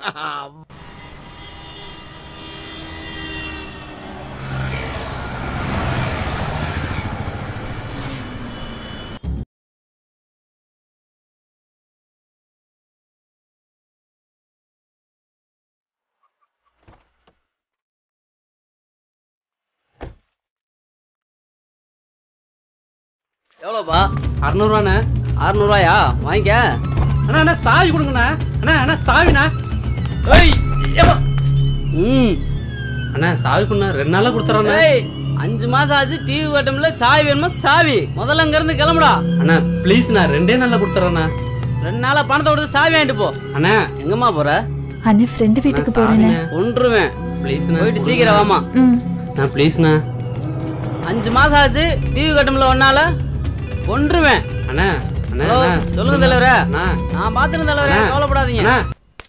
S19: எவ்வளோப்பா அறநூறுவாண்ணே அறநூறுவாயா வாங்கிக்க
S12: அண்ணா அண்ணா சாவி கொடுங்கண்ணா அண்ணா அண்ணா சாவிண்ணா ஏய் ஏம்மா.
S19: ம்
S12: அண்ணா சாவி கொடுண்ணா ரெண்டு நாளா கொடுத்துறேண்ணா
S19: ஏய் அஞ்சு மாசம் ஆச்சு டிவி கட்டம்ல சாவி வேணுமா சாவி முதல்ல அங்க இருந்து கிளம்புடா
S12: அண்ணா ப்ளீஸ்ண்ணா ரெண்டே நாள்ல கொடுத்துறேண்ணா
S19: ரெண்டு நாளா பணத்தை கொடுத்து சாவி வாங்கிட்டு போ
S12: அண்ணா
S19: எங்கம்மா போற
S1: அண்ணன் ஃப்ரெண்டு வீட்டுக்கு போறேன்னு
S19: கொன்றுவேன்
S12: ப்ளீஸ்ண்ணா
S19: போயிட்டு சீக்கிரம் வாமா
S1: ம்
S12: நான் ப்ளீஸ்ண்ணா
S19: அஞ்சு மாசம் ஆச்சு டிவி கட்டம்ல ஒன்னால கொன்றுவேன்
S12: அண்ணா அண்ணா
S19: ஹலோ,
S12: அண்ணா.
S19: சொல்லுங்க தலைவரே
S12: அண்ணா
S19: நான் பாத்துருந்தேன் தலைவரே
S12: அண்ணா.
S19: கவலைப்படாதீங்க
S12: அண்ணா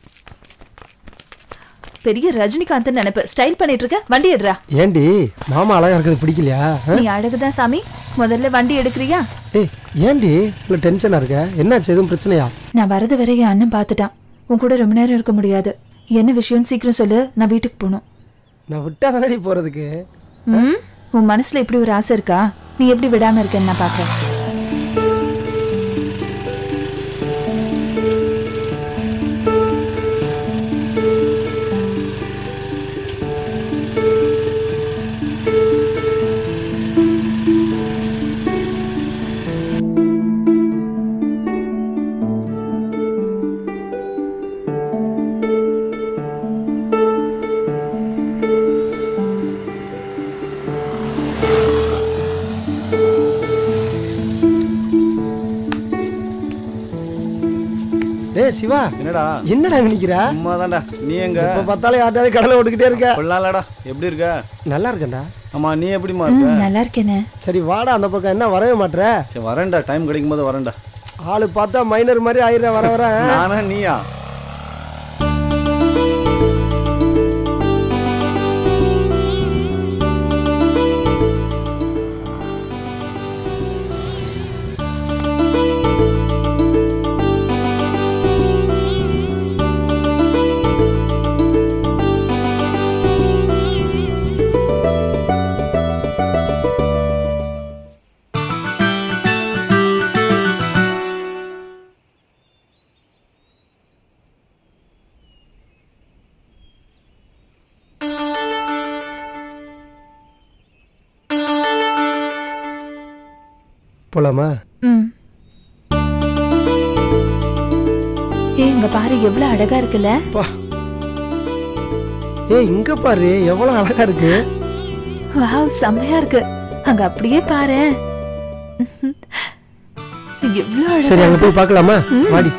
S1: பெரிய ரஜினிகாந்த் நினைப்பு ஸ்டைல் பண்ணிட்டு இருக்க வண்டி எடுறா
S4: ஏண்டி மாமா அழகா இருக்கிறது பிடிக்கலையா ஆ?
S1: நீ அழகுதான் சாமி முதல்ல வண்டி எடுக்கிறியா
S4: ஏய் ஏண்டி இவ்வளோ டென்ஷனா இருக்க என்னாச்சு எதுவும் பிரச்சனையா
S1: நான் வரது வரை என் அண்ணன் பார்த்துட்டான் உன் கூட ரொம்ப நேரம் இருக்க முடியாது என்ன விஷயம்னு சீக்கிரம் சொல்லு நான் வீட்டுக்கு போகணும்
S4: நான் விட்டா தானடி போறதுக்கு
S1: ம் உன் மனசுல இப்படி ஒரு ஆசை இருக்கா நீ எப்படி விடாம இருக்கேன்னு நான் பாக்குறேன்
S4: ஏய் சிவா
S6: என்னடா
S4: என்னடா அங்க நிக்கிற
S6: சும்மா தான்டா நீ எங்க
S4: எப்ப பார்த்தாலும் யார்ட்டாவது கடலை ஓட்டுக்கிட்டே இருக்க
S6: கொள்ளாலடா எப்படி இருக்க
S4: நல்லா இருக்கேன்டா
S6: ஆமா நீ எப்படிமா இருக்க
S1: நல்லா இருக்கேனே
S4: சரி வாடா அந்த பக்கம் என்ன வரவே மாட்ற
S6: சரி வரேன்டா டைம் கிடைக்கும் போது வரேன்டா
S4: ஆளு பார்த்தா மைனர் மாதிரி ஆயிடுற வர வர
S6: நானா நீயா
S4: போலாமா
S1: ம் ஏய் இங்க பாரு எவ்வளவு அழகா இருக்குல்ல
S4: ஏய் இங்க பாரு எவ்வளவு அழகா இருக்கு
S1: வாவ் செம்மையா இருக்கு அங்க அப்படியே பாரு எவ்வளவு அழகா
S4: சரி அங்க
S1: இருக்கு.
S4: போய் பார்க்கலாமா
S1: ம்.
S4: வாடி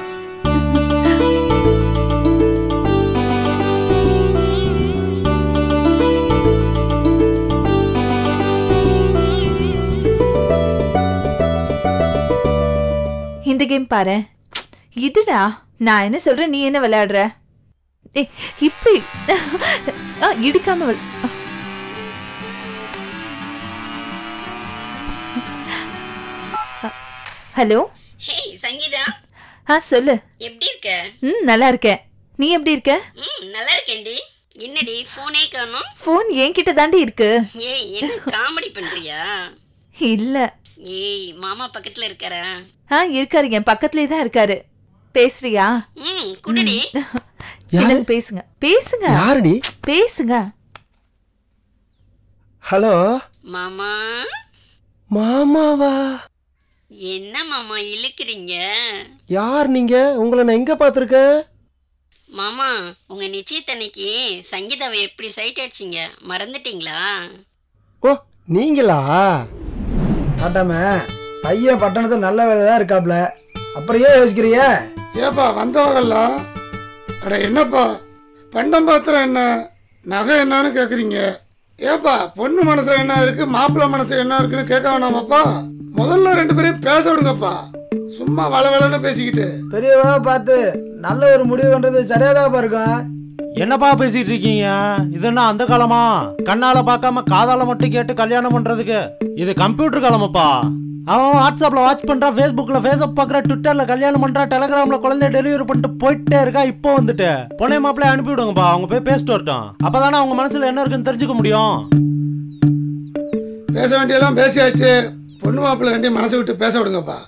S1: இந்த கேம் பாரு இதுடா நான் என்ன சொல்றேன் நீ என்ன விளையாடுற ஏய் இப்படி ஆ, இடிக்காம விளை- ஹலோ
S2: ஹேய் சங்கீதா
S1: ஆ சொல்லு
S2: எப்படி இருக்க
S1: ம் நல்லா இருக்கேன் நீ எப்படி இருக்க
S2: ம் நல்லா இருக்கேன்டி என்னடி ஃபோனே காணோம்
S1: ஃபோன் என்கிட்ட தாண்டி இருக்கு
S2: ஏய் என்ன காமெடி பண்றியா
S1: இல்ல
S2: ஏய் மாமா பக்கத்துல இருக்காரா
S1: ஆ இருக்காரு என் பக்கத்துலயே தான் இருக்காரு பேசுறியா
S2: ம் குடுடி
S1: என்னன்னு பேசுங்க பேசுங்க
S4: யாருடி
S1: பேசுங்க
S4: ஹலோ
S2: மாமா
S4: மாமாவா
S2: என்ன மாமா இழுக்கிறீங்க
S4: யார் நீங்க உங்களை நான் எங்க பார்த்துருக்கேன்
S2: மாமா உங்க நிச்சயத்தன்னைக்கு சங்கீதாவை எப்படி சைட் அடிச்சிங்க மறந்துட்டீங்களா
S4: ஓ நீங்களா
S8: ஆட்டாம பையன் பட்டணத்துல நல்ல வேலை தான் இருக்காப்ல அப்புறம் ஏன் யோசிக்கிறிய
S17: ஏப்பா வந்தவங்கெல்லாம் அட என்னப்பா பண்டம் பாத்திரம் என்ன நகை என்னன்னு கேக்குறீங்க ஏப்பா பொண்ணு மனசுல என்ன இருக்கு மாப்பிள்ளை மனசுல என்ன இருக்குன்னு கேட்க வேணாமாப்பா முதல்ல ரெண்டு பேரையும் பேச விடுங்கப்பா சும்மா வள வளன்னு பேசிக்கிட்டு
S8: பெரியவளா பார்த்து நல்ல ஒரு முடிவு பண்றது சரியாதாப்பா இருக்கும்
S9: என்னப்பா பேசிட்டு இருக்கீங்க இது என்ன அந்த காலமா கண்ணால பார்க்காம காதால மட்டும் கேட்டு கல்யாணம் பண்றதுக்கு இது கம்ப்யூட்டர் காலமாப்பா அவன் வாட்ஸ்அப்ல வாட்ச் பண்றான் ஃபேஸ்புக்ல ஃபேஸ்அப் பாக்குற ட்விட்டர்ல கல்யாணம் பண்றான் டெலிகிராம்ல குழந்தை டெலிவரி பண்ணிட்டு போயிட்டே இருக்கா இப்போ வந்துட்டு பொண்ணை மாப்பிள்ளை அனுப்பி விடுங்கப்பா அவங்க போய் பேசிட்டு வரட்டும் அப்பதானே அவங்க மனசுல என்ன இருக்குன்னு தெரிஞ்சுக்க முடியும்
S17: பேச வேண்டியெல்லாம் பேசியாச்சு பொண்ணு மாப்பிள்ளை ரெண்டையும் மனசை விட்டு பேச விடுங்கப்பா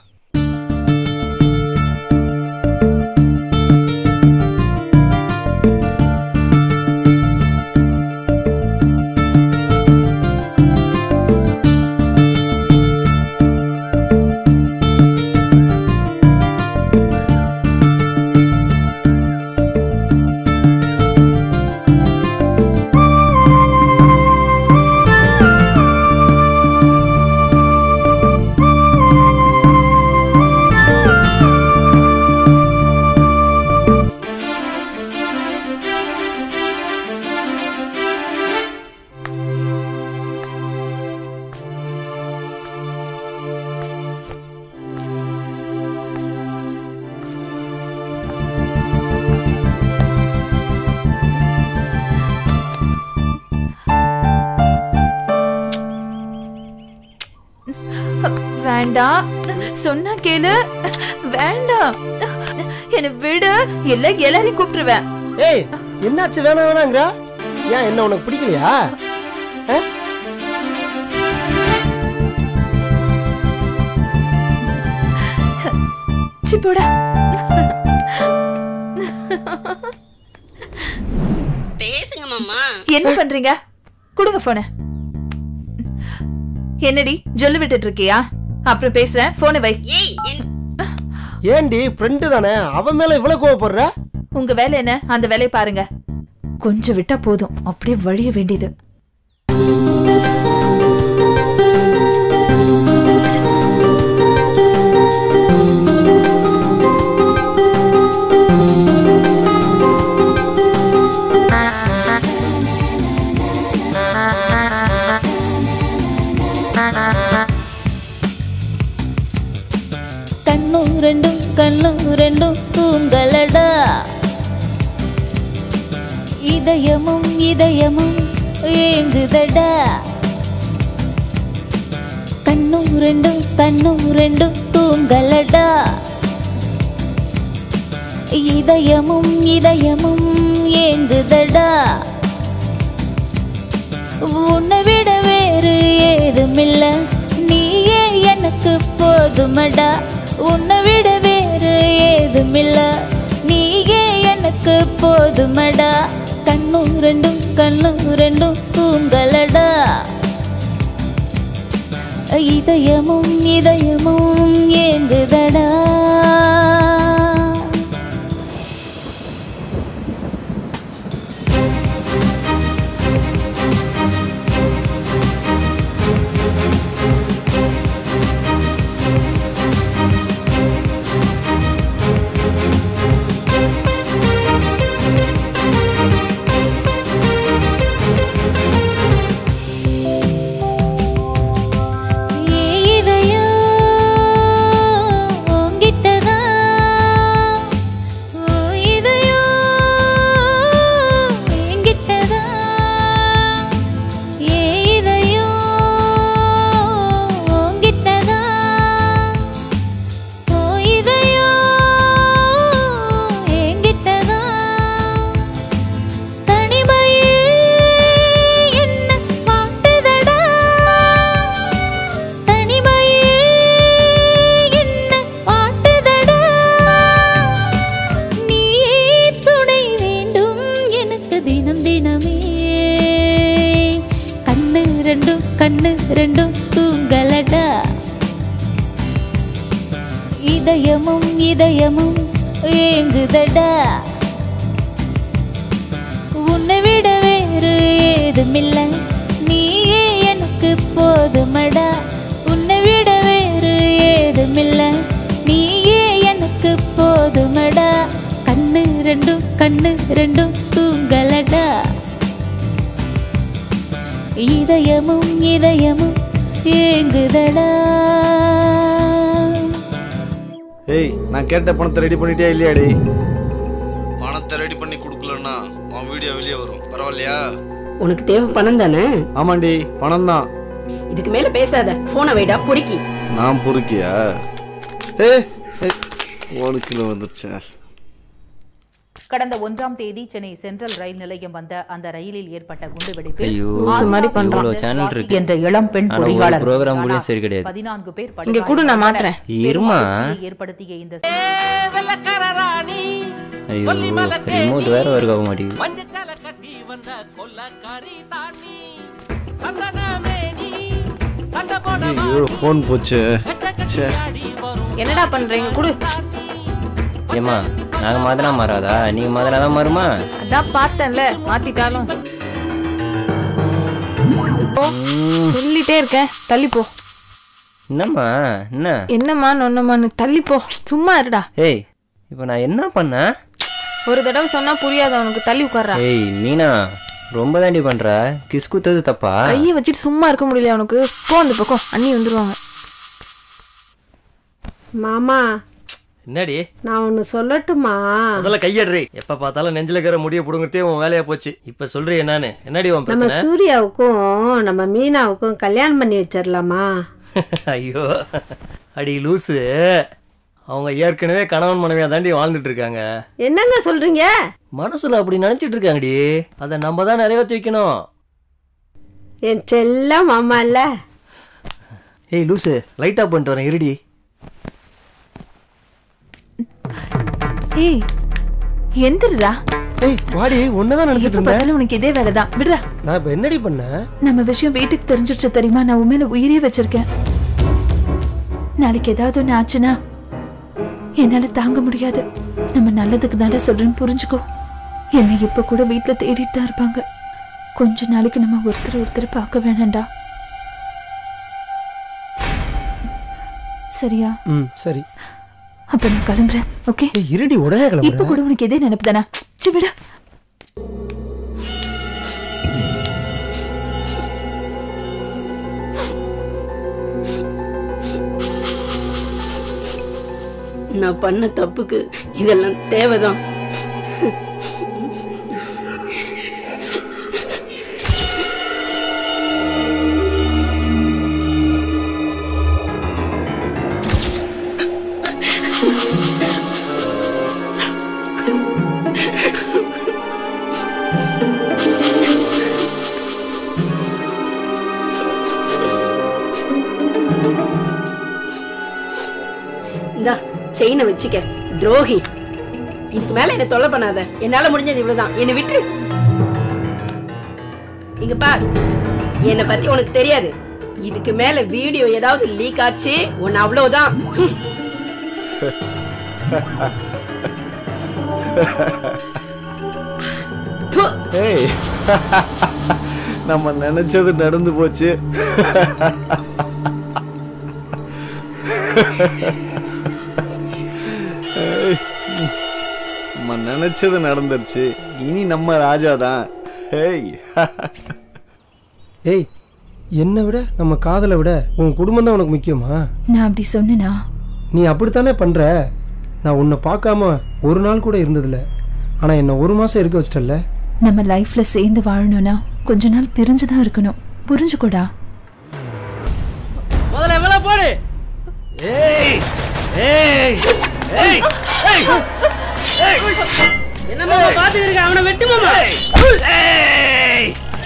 S1: வேண்டாம் சொன்னா கேளு வேண்டாம் என்ன விடு இல்ல எல்லாரையும் கூப்பிட்டுருவேன்
S4: ஏய் என்னாச்சு வேணாம் வேணாங்கிறா ஏன் என்ன உனக்கு பிடிக்கலையா ஆ?
S1: சி போடா
S2: பேசுங்க மாமா
S1: என்ன பண்றீங்க கொடுங்க போன என்னடி ஜொல்லு விட்டுட்டு இருக்கியா அப்புறம் பேசுறேன் போனை வை
S2: ஏய் என்
S4: ஏண்டி ஃப்ரெண்டு தானே அவன் மேல இவ்வளவு கோவப்படுற
S1: உங்க வேலை என்ன அந்த வேலையை பாருங்க கொஞ்சம் விட்டா போதும் அப்படியே வழிய வேண்டியது
S11: இதயமும் இதயமும் ஏங்குதடா கண்ணும் ரெண்டும் கண்ணும் ரெண்டும் தூங்கலடா இதயமும் இதயமும் ஏங்குதடா உன்னை விட வேறு ஏதுமில்ல நீயே எனக்கு போதுமடா உன்னை விட வேறு ஏதுமில்ல நீயே எனக்கு போதுமடா கண்ணும் ரெண்டும் கண்ணும் ரெண்டும் தூங்கலடா இதயமும் இதயமும் ஏங்குதடா இதயம் உன்கிட்டதான். ஓ, இதயம் என்கிட்டதான். ஏ இதயம் உன்கிட்டதான். ஓ, இதயம் என்கிட்டதான். தனிமையே என்ன வாட்டுதடா தனிமையே என்ன வாட்டுதடா நீ துணை வேண்டும் எனக்கு தினம் தினமே கண்ணு ரெண்டும் கண்ணு ரெண்டும் தூங்கலடா இதயமும் இதயமும் ஏங்குதடா உன்னை விட வேறு ஏதுமில்ல நீயே எனக்கு போதுமடா உன்னை விட வேறு ஏதுமில்ல நீயே எனக்கு போதுமடா கண்ணு ரெண்டும் கண்ணு ரெண்டும் தூங்கலடா இதயமும் இதயமும் ஏங்குதடா
S6: ஏய் நான் கேட்ட பணத்தை ரெடி பண்ணிட்டே இல்லையாடி
S5: பணத்தை ரெடி பண்ணி கொடுக்கலன்னா உன் வீடியோ வெளியே வரும் பரவாயில்லையா
S13: உனக்கு தேவை பணம் தானே
S6: ஆமாண்டி பணம் தான்
S13: இதுக்கு மேல பேசாத போனை வைடா பொறுக்கி
S6: நான் பொறுக்கியா ஏ உனக்குள்ள வந்துருச்சேன்
S14: கடந்த ஒன்றாம் தேதி சென்னை சென்ட்ரல் ரயில் நிலையம் வந்த அந்த ரயிலில் ஏற்பட்ட குண்டுவெடிப்பில்
S24: ஐயோ
S14: ஆத்மா
S24: மாதிரி
S14: வினோத
S24: இவ்வளோ சேனல்
S14: சுவாதி
S24: இருக்கு
S14: என்ற இளம் பெண்
S24: ஆனா ஒரு
S14: பொறியாளர்
S24: ப்ரோக்ராம் கூட
S14: உட்பட
S24: சரி கிடையாது
S14: பதினான்கு பேர்
S24: இங்க கொடு, நான் மாத்துறேன். இருமா.
S14: பெரும் ஏற்படுத்திய இந்த
S24: ஐயோ ரிமோட் வேற ஒர்க் ஆக மாட்டேங்குது
S6: ஐயோ ஃபோன் போச்சு ச்சே
S13: என்னடா பண்றீங்க குடு
S24: ஏமா நாங்க மாத்தினா மாறாதா நீங்க மாத்தினா தான் மாறுமா
S1: அதான் பார்த்தேன்ல மாத்திட்டாலும் போ, சொல்லிட்டே இருக்கேன் தள்ளி போ
S24: என்னம்மா என்ன
S1: என்னம்மா நொன்னம்மான்னு தள்ளி போ சும்மா இருடா
S24: ஏய் இப்போ நான் என்ன பண்ணேன்
S1: ஒரு தடவை சொன்னா புரியாத உனக்கு தள்ளி உட்கார்றா
S24: ஏய் மீனா ரொம்ப தாண்டி பண்ற கிஸ் குத்தது தப்பா
S1: கையை வச்சுட்டு சும்மா இருக்க முடியல உனக்கு போ அந்த பக்கம் அண்ணி வந்துருவாங்க
S25: மாமா
S24: என்னடி
S25: நான் ஒன்று சொல்லட்டுமா
S24: முதல்ல கையடுறி எப்ப பார்த்தாலும் நெஞ்சில இருக்கிற முடிய புடுங்குறதே உன் வேலையா போச்சு இப்ப சொல்றீ என்னான்னு என்னடி உன்
S25: நம்ம
S24: பிரச்சனை
S25: சூர்யாவுக்கும் நம்ம மீனாவுக்கும் கல்யாணம் பண்ணி வச்சிடலாமா
S24: ஐயோ அடி லூசு அவங்க ஏற்கனவே கணவன் மனைவியா தாண்டி வாழ்ந்துட்டு இருக்காங்க
S25: என்னங்க சொல்றீங்க
S24: மனசுல அப்படி நினைச்சிட்டு இருக்காங்கடி அதை நம்ம தான் நிறைவேற்றி வைக்கணும்
S25: என் செல்ல மாமா இல்ல
S24: ஏய் லூசு லைட் ஆஃப் பண்ணிட்டு வரேன் இருடி
S1: ஏய் எந்திரா
S4: ஏய் வாடி ஒன்னதான் நினைச்சிட்டு
S1: எப்ப
S4: இருந்தேன்
S1: பார்த்தாலும் உனக்கு இதே வேலைதான் விடுறா
S4: நான் இப்ப என்னடி பண்ணேன்
S1: நம்ம விஷயம் வீட்டுக்கு தெரிஞ்சிருச்சு தெரியுமா நான் உண்மையில உயிரே வச்சிருக்கேன் நாளைக்கு ஏதாவது ஒன்று ஆச்சுன்னா என்னால தாங்க முடியாது நம்ம நல்லதுக்கு தானே சொல்றேன்னு புரிஞ்சுக்கோ என்னை இப்ப கூட வீட்டுல தேடிட்டு தான் இருப்பாங்க கொஞ்ச நாளைக்கு நம்ம ஒருத்தர் ஒருத்தர் பார்க்க வேணாம்டா சரியா
S4: ம் சரி
S1: அப்ப நான் கிளம்புறேன் ஓகே
S4: இருடி உடனே
S1: இப்ப
S4: கிளம்புற
S1: கூட உனக்கு இதே நினைப்பு தானே சி விட
S13: நான் பண்ண தப்புக்கு இதெல்லாம் தேவைதான் செயினை வச்சுக்க துரோகி இதுக்கு மேல என்ன தொல்லை பண்ணாத என்னால முடிஞ்சது இவ்வளவுதான் என்னை விட்டு இங்க பார் என்னை பத்தி உனக்கு தெரியாது இதுக்கு மேல வீடியோ ஏதாவது லீக் ஆச்சு உன்னை அவ்வளவுதான் ஹம். ப்பு.
S6: ஏய் நம்ம நினைச்சது நடந்து போச்சு ஏய், நம்ம நினைச்சது நடந்துருச்சு இனி நம்ம ராஜா தான் ஏய்
S4: ஏய் என்னை விட நம்ம காதலை விட உன் குடும்பம் தான் உனக்கு முக்கியமா
S1: நான் அப்படி சொன்னேனா
S4: நீ அப்படித்தானே பண்ற நான் உன்னை பார்க்காம ஒரு நாள் கூட இருந்ததில்ல ஆனா என்ன ஒரு மாசம் இருக்க வச்சிட்டல்ல
S1: நம்ம லைஃப்ல சேர்ந்து வாழணும்னா கொஞ்ச நாள் பிரிஞ்சு தான் இருக்கணும் புரிஞ்சுக்கூடா
S19: முதல்ல எவ்வளவு போடு
S24: ஏய் ஏய் ஏய் ஏய்
S19: என்ன மாமா பாத்துக்கிறீங்க அவனை வெட்டு மாமா
S24: ஏய்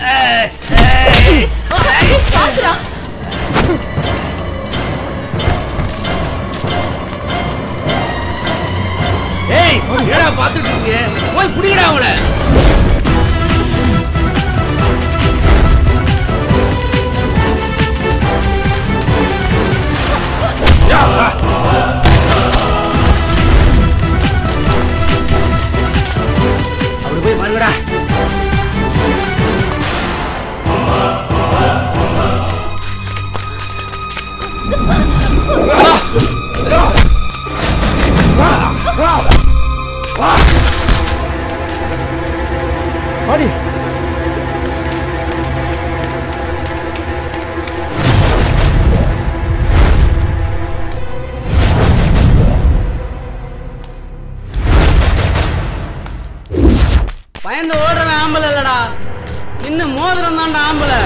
S24: ஏய் என்னடா பாத்துட்டு இருக்கீங்க போய் புடிங்கடா அவளை அப்படி போய் பாருங்கடா
S4: ஆடி
S19: பயந்து ஓடுறவன் ஆம்பளை இல்லடா இன்னும் மோதிரம் தான்டா ஆம்பளை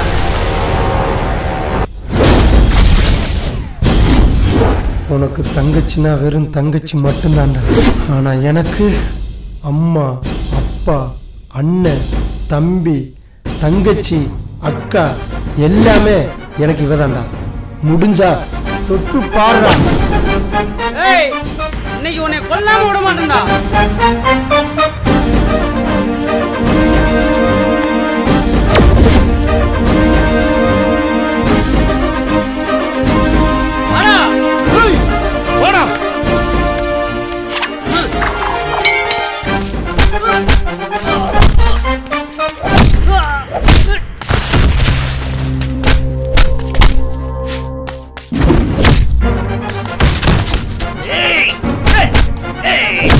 S4: உனக்கு தங்கச்சினா வெறும் தங்கச்சி மட்டும்தான்டா ஆனா எனக்கு அம்மா அப்பா அண்ணன் தம்பி தங்கச்சி அக்கா எல்லாமே எனக்கு இவதான்டா முடிஞ்சா தொட்டு பாருடா
S19: ஏய் இன்னைக்கு உன்னை கொல்லாம விட மாட்டேன்டா வாடா
S4: வாடா
S24: ஏய் ஏய்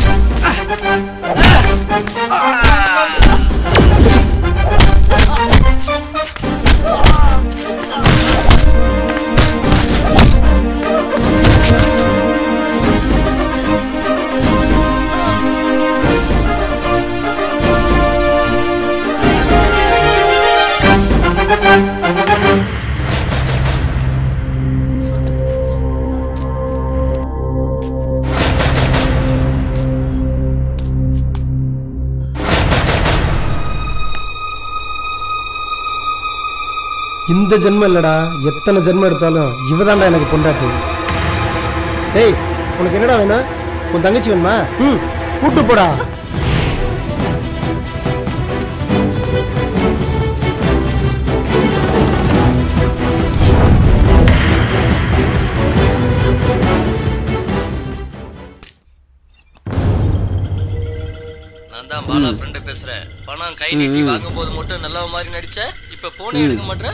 S4: இந்த ஜென்மம் இல்லடா எத்தனை ஜென்மம் எடுத்தாலும் இவதான்டா எனக்கு பொண்டாட்டி டேய் உனக்கு என்னடா வேணும் உன் தங்கச்சி வேணுமா ம் கூட்டு போடா
S5: நான் தான் பாலா ஃப்ரெண்டு பேசுறேன் பணம் கை நீட்டி வாங்கும் போது மட்டும் நல்லவ மாதிரி நடிச்ச இப்ப போனே எடுக்க மாட்ற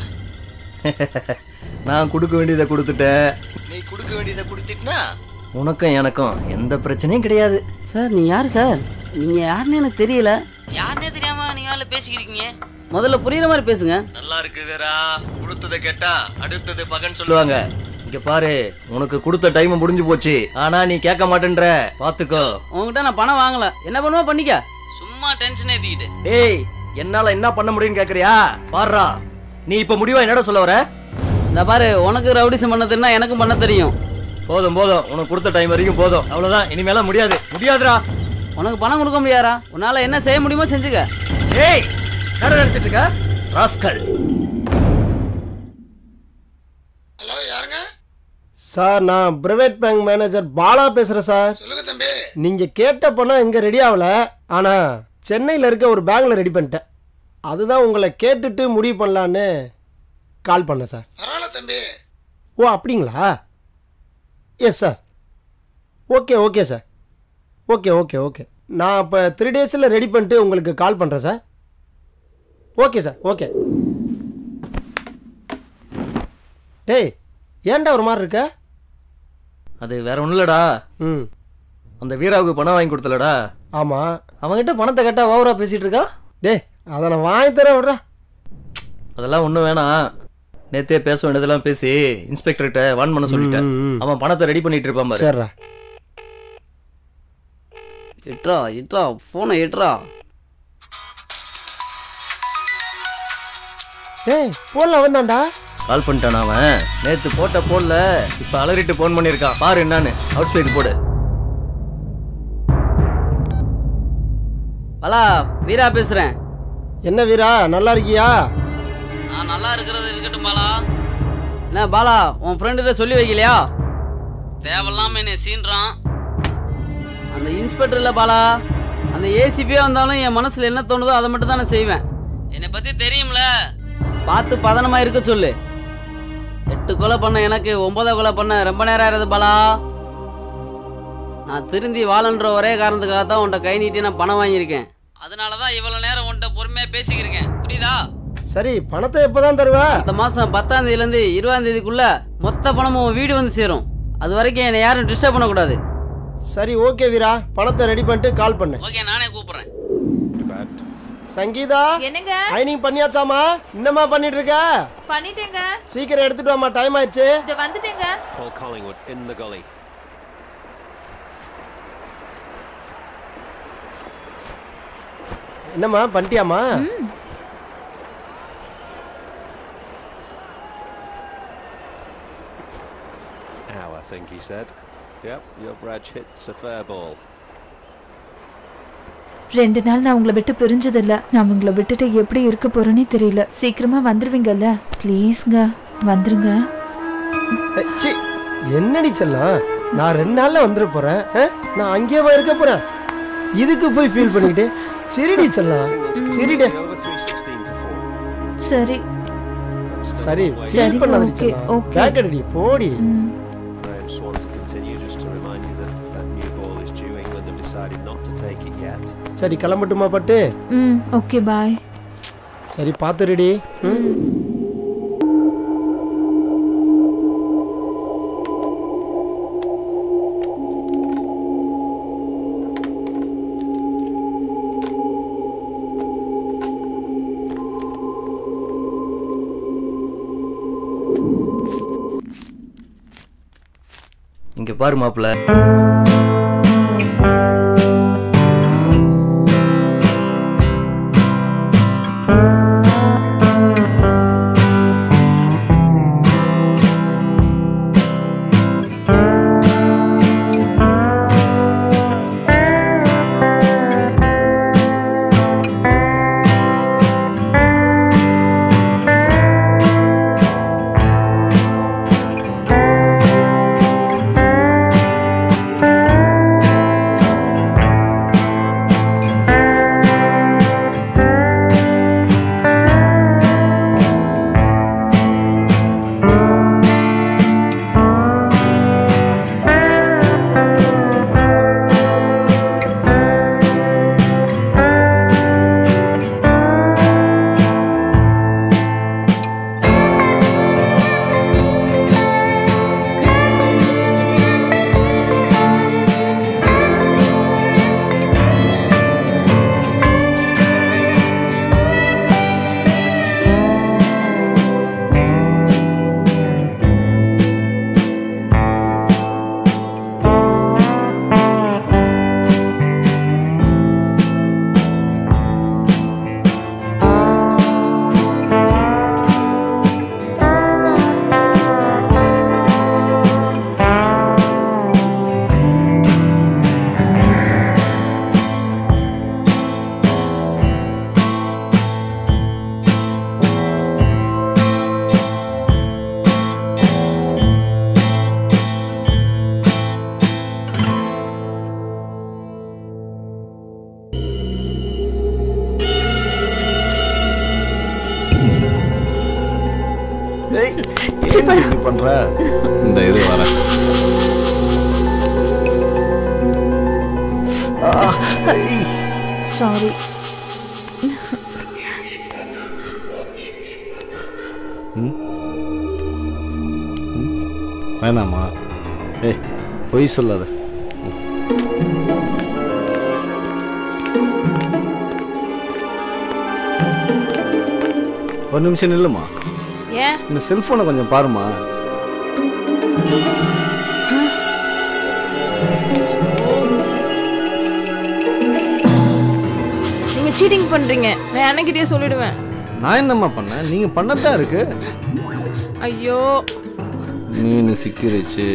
S24: நான் கொடுக்க வேண்டியதை கொடுத்துட்டேன்
S5: நீ கொடுக்க வேண்டியதை கொடுத்துட்டுனா
S24: உனக்கும் எனக்கும் எந்த பிரச்சனையும் கிடையாது
S19: சார் நீ யார் சார் நீங்க யாருன்னு எனக்கு தெரியல
S2: யாருன்னே தெரியாம நீங்க வேலை பேசிக்கிறீங்க
S19: முதல்ல புரியுற மாதிரி பேசுங்க
S5: நல்லா இருக்கு வேறா கொடுத்ததை கேட்டா அடுத்தது பகன்
S24: சொல்லுவாங்க இங்க பாரு உனக்கு கொடுத்த டைம் முடிஞ்சு போச்சு ஆனா நீ கேட்க மாட்டேன்ற பாத்துக்கோ
S19: உங்ககிட்ட நான் பணம் வாங்கல என்ன பண்ணுவா பண்ணிக்க
S2: சும்மா டென்ஷன் ஏத்திக்கிட்டு
S24: டேய் என்னால என்ன பண்ண முடியும்னு கேக்குறியா பாருடா நீ இப்ப முடிவா என்னடா சொல்ல வர
S19: இந்த பாரு உனக்கு ரவுடிசம் பண்ண தெரியும்னா எனக்கும் பண்ண தெரியும்
S24: போதும் போதும் உனக்கு கொடுத்த டைம் வரைக்கும் போதும் அவ்வளவுதான் இனிமேல முடியாது முடியாதுடா
S19: உனக்கு பணம் கொடுக்க முடியாரா உன்னால என்ன செய்ய முடியுமோ செஞ்சுக்க
S24: ஏய் என்ன நினைச்சிட்டு இருக்க ராஸ்கல்
S4: சார் நான் பிரைவேட் பேங்க் மேனேஜர் பாலா பேசுகிறேன் சார்
S17: சொல்லுங்க தம்பி
S4: நீங்கள் கேட்ட பணம் இங்கே ரெடி ஆகல ஆனால் சென்னையில் இருக்க ஒரு பேங்கில் ரெடி பண்ணிட்டேன் அதுதான் உங்களை கேட்டுட்டு முடிவு பண்ணலான்னு கால் பண்ணேன் சார்
S17: பரவாயில்ல தம்பி
S4: ஓ அப்படிங்களா yes sir okay okay sir okay okay okay நான் இப்போ த்ரீ டேஸில் ரெடி பண்ணிட்டு உங்களுக்கு கால் பண்ணுறேன் சார் ஓகே சார் ஓகே டேய் ஏன்டா ஒரு மாதிரி இருக்க
S5: அது வேற ஒன்றும் இல்லடா
S4: ம்
S5: அந்த வீராவுக்கு பணம் வாங்கி கொடுத்தலடா
S4: ஆமாம்
S5: அவன்கிட்ட பணத்தை கேட்டால் ஓவரா பேசிட்டு இருக்கா
S4: டேய் அதை நான் வாங்கி தரேன் விட்றா
S5: அதெல்லாம் ஒன்றும் வேணாம் நேத்தே பேச வேண்டியதெல்லாம் பேசி இன்ஸ்பெக்டர்கிட்ட வான் பண்ண சொல்லிட்டேன் அவன் பணத்தை ரெடி பண்ணிட்டு இருப்பான் பாரு
S4: சரிடா
S19: இட்ரா இட்ரா ஃபோனை இட்ரா
S4: டேய் போடலாம் வந்தான்டா
S5: கால் பண்ணிட்டான் அவன் நேத்து போட்ட போடல இப்ப அலறிட்டு போன் பண்ணிருக்கான் பாரு என்னன்னு அவுட் ஸ்பீக்கர் போடு
S19: பலா வீரா பேசுறேன்
S4: என்ன வீரா நல்லா இருக்கியா
S19: நான் நல்லா இருக்கிறது இருக்கட்டும் பாலா என்ன பாலா உன் ஃப்ரெண்டுகிட்ட சொல்லி வைக்கலையா தேவையில்லாம என்னை சீன்றான் அந்த இன்ஸ்பெக்டர் இல்லை பாலா அந்த ஏசிபியே வந்தாலும் என் மனசுல என்ன தோணுதோ அதை மட்டும் தான் நான் செய்வேன் என்னை பத்தி தெரியும்ல பார்த்து பதனமா இருக்க சொல்லு எட்டு கொலை பண்ண எனக்கு ஒன்பதை கொலை பண்ண ரொம்ப நேரம் ஆயிருது பாலா நான் திருந்தி வாழன்ற ஒரே காரணத்துக்காக தான் உன்ட்ட கை நீட்டி நான் பணம் வாங்கியிருக்கேன் அதனால தான் இவ்வளோ நேரம் உன்ட்ட பொறுமையாக பேசிக்கிருக்கேன் புரியுதா
S4: சரி பணத்தை எப்போதான் தருவ
S19: அடுத்த மாதம் பத்தாம் தேதியிலேருந்து இருபதாம் தேதிக்குள்ள மொத்த பணமும் உன் வீடு வந்து சேரும் அது வரைக்கும் என்னை யாரும் டிஸ்டர்ப் பண்ணக்கூடாது
S4: சரி ஓகே வீரா பணத்தை ரெடி பண்ணிட்டு கால் பண்ணு
S19: ஓகே நானே கூப்பிட்றேன்
S4: சங்கீதா
S1: என்னங்க
S4: ஐனிங் பண்ணியாச்சாமா என்னம்மா பண்ணிட்டு இருக்க
S1: பண்ணிட்டேங்க
S4: சீக்கிரம் எடுத்துட்டு வாமா டைம் ஆயிடுச்சு
S1: இது வந்துட்டேங்க
S3: Paul Collingwood in the gully.
S4: என்னம்மா பண்ணிட்டியாமா
S3: Ow, I think he said. Yep, your Brad hits a fair ball.
S1: ரெண்டு நாள் நான் உங்களை விட்டு பிரிஞ்சதில்ல நான் உங்களை விட்டுட்டு எப்படி இருக்க போறேனே தெரியல சீக்கிரமா வந்துருவீங்கல்ல ப்ளீஸ்ங்க வந்துருங்க
S4: ஏய், சீ என்னடி செல்லம் நான் ரெண்டு நாள்ல வந்துட போறேன் ஆ? நான் அங்கேயே இருக்க போறேன் இதுக்கு போய் ஃபீல் பண்ணிக்கிட்டு சரிடி செல்லம் சரிடி
S1: சரி
S4: சரி
S1: சரிங்க,
S4: ஃபீல் பண்ணாதடி
S1: okay,
S4: செல்லம்
S1: okay.
S4: பேக் அடி போடி
S3: Graham Swan to continue just to remind you that that new ball is due. England have decided not to take it yet.
S4: சரி கிளம்பட்டுமா பட்டு
S1: ம் ஓகே பாய்
S4: சரி பார்த்து ரெடி ம்
S5: இங்க பாரு மாப்பிள்ள
S15: ஆ
S6: ஏன் இப்படி பண்ற இந்த இது வர
S1: சாரி
S6: வேணாமா ஏய் பொய் சொல்லாத ஒரு நிமிஷம் நில்லுமா
S1: ஏன்
S6: இந்த செல்போனை கொஞ்சம் பாருமா
S1: நீங்க சீட்டிங் பண்றீங்க நான் அண்ணகிட்டயே சொல்லிடுவேன்
S6: நான் என்னம்மா பண்ணேன் நீங்க பண்ணதான் இருக்கு
S1: ஐயோ
S6: மீன் சிக்கிருச்சு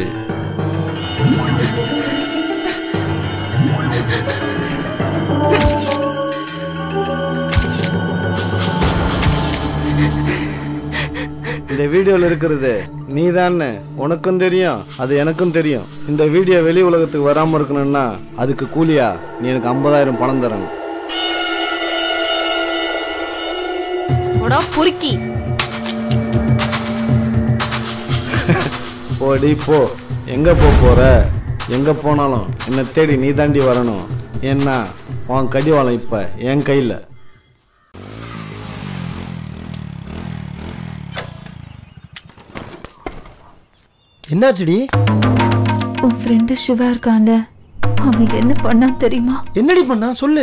S6: இந்த வீடியோல இருக்கிறது நீ உனக்கும் தெரியும் அது எனக்கும் தெரியும் இந்த வீடியோ வெளி உலகத்துக்கு வராம இருக்கணும்னா அதுக்கு கூலியா நீ எனக்கு ஐம்பதாயிரம் பணம் தரணும்
S1: போடா பொறுக்கி
S6: போடி போ எங்க போ போற எங்க போனாலும் என்னை தேடி நீ தாண்டி வரணும் ஏன்னா உன் கடிவாளம் இப்ப என் கையில
S4: என்னாச்சுடி
S1: உன் ஃப்ரெண்டு சிவா இருக்கான்ல அவன் என்ன பண்ணான் தெரியுமா
S4: என்னடி பண்ணா சொல்லு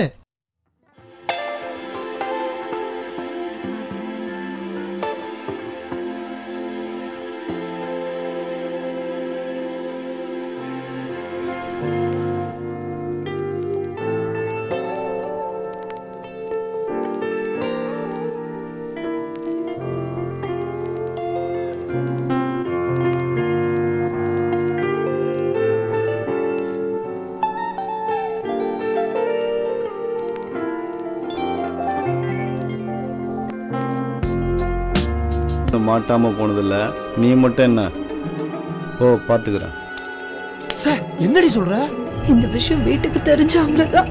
S6: மாட்டாம போனதில்ல நீ மட்டும் என்ன ஓ பாத்துக்கிறேன்
S4: சே என்னடி சொல்ற
S1: இந்த விஷயம் வீட்டுக்கு தெரிஞ்ச அவ்வளவுதான்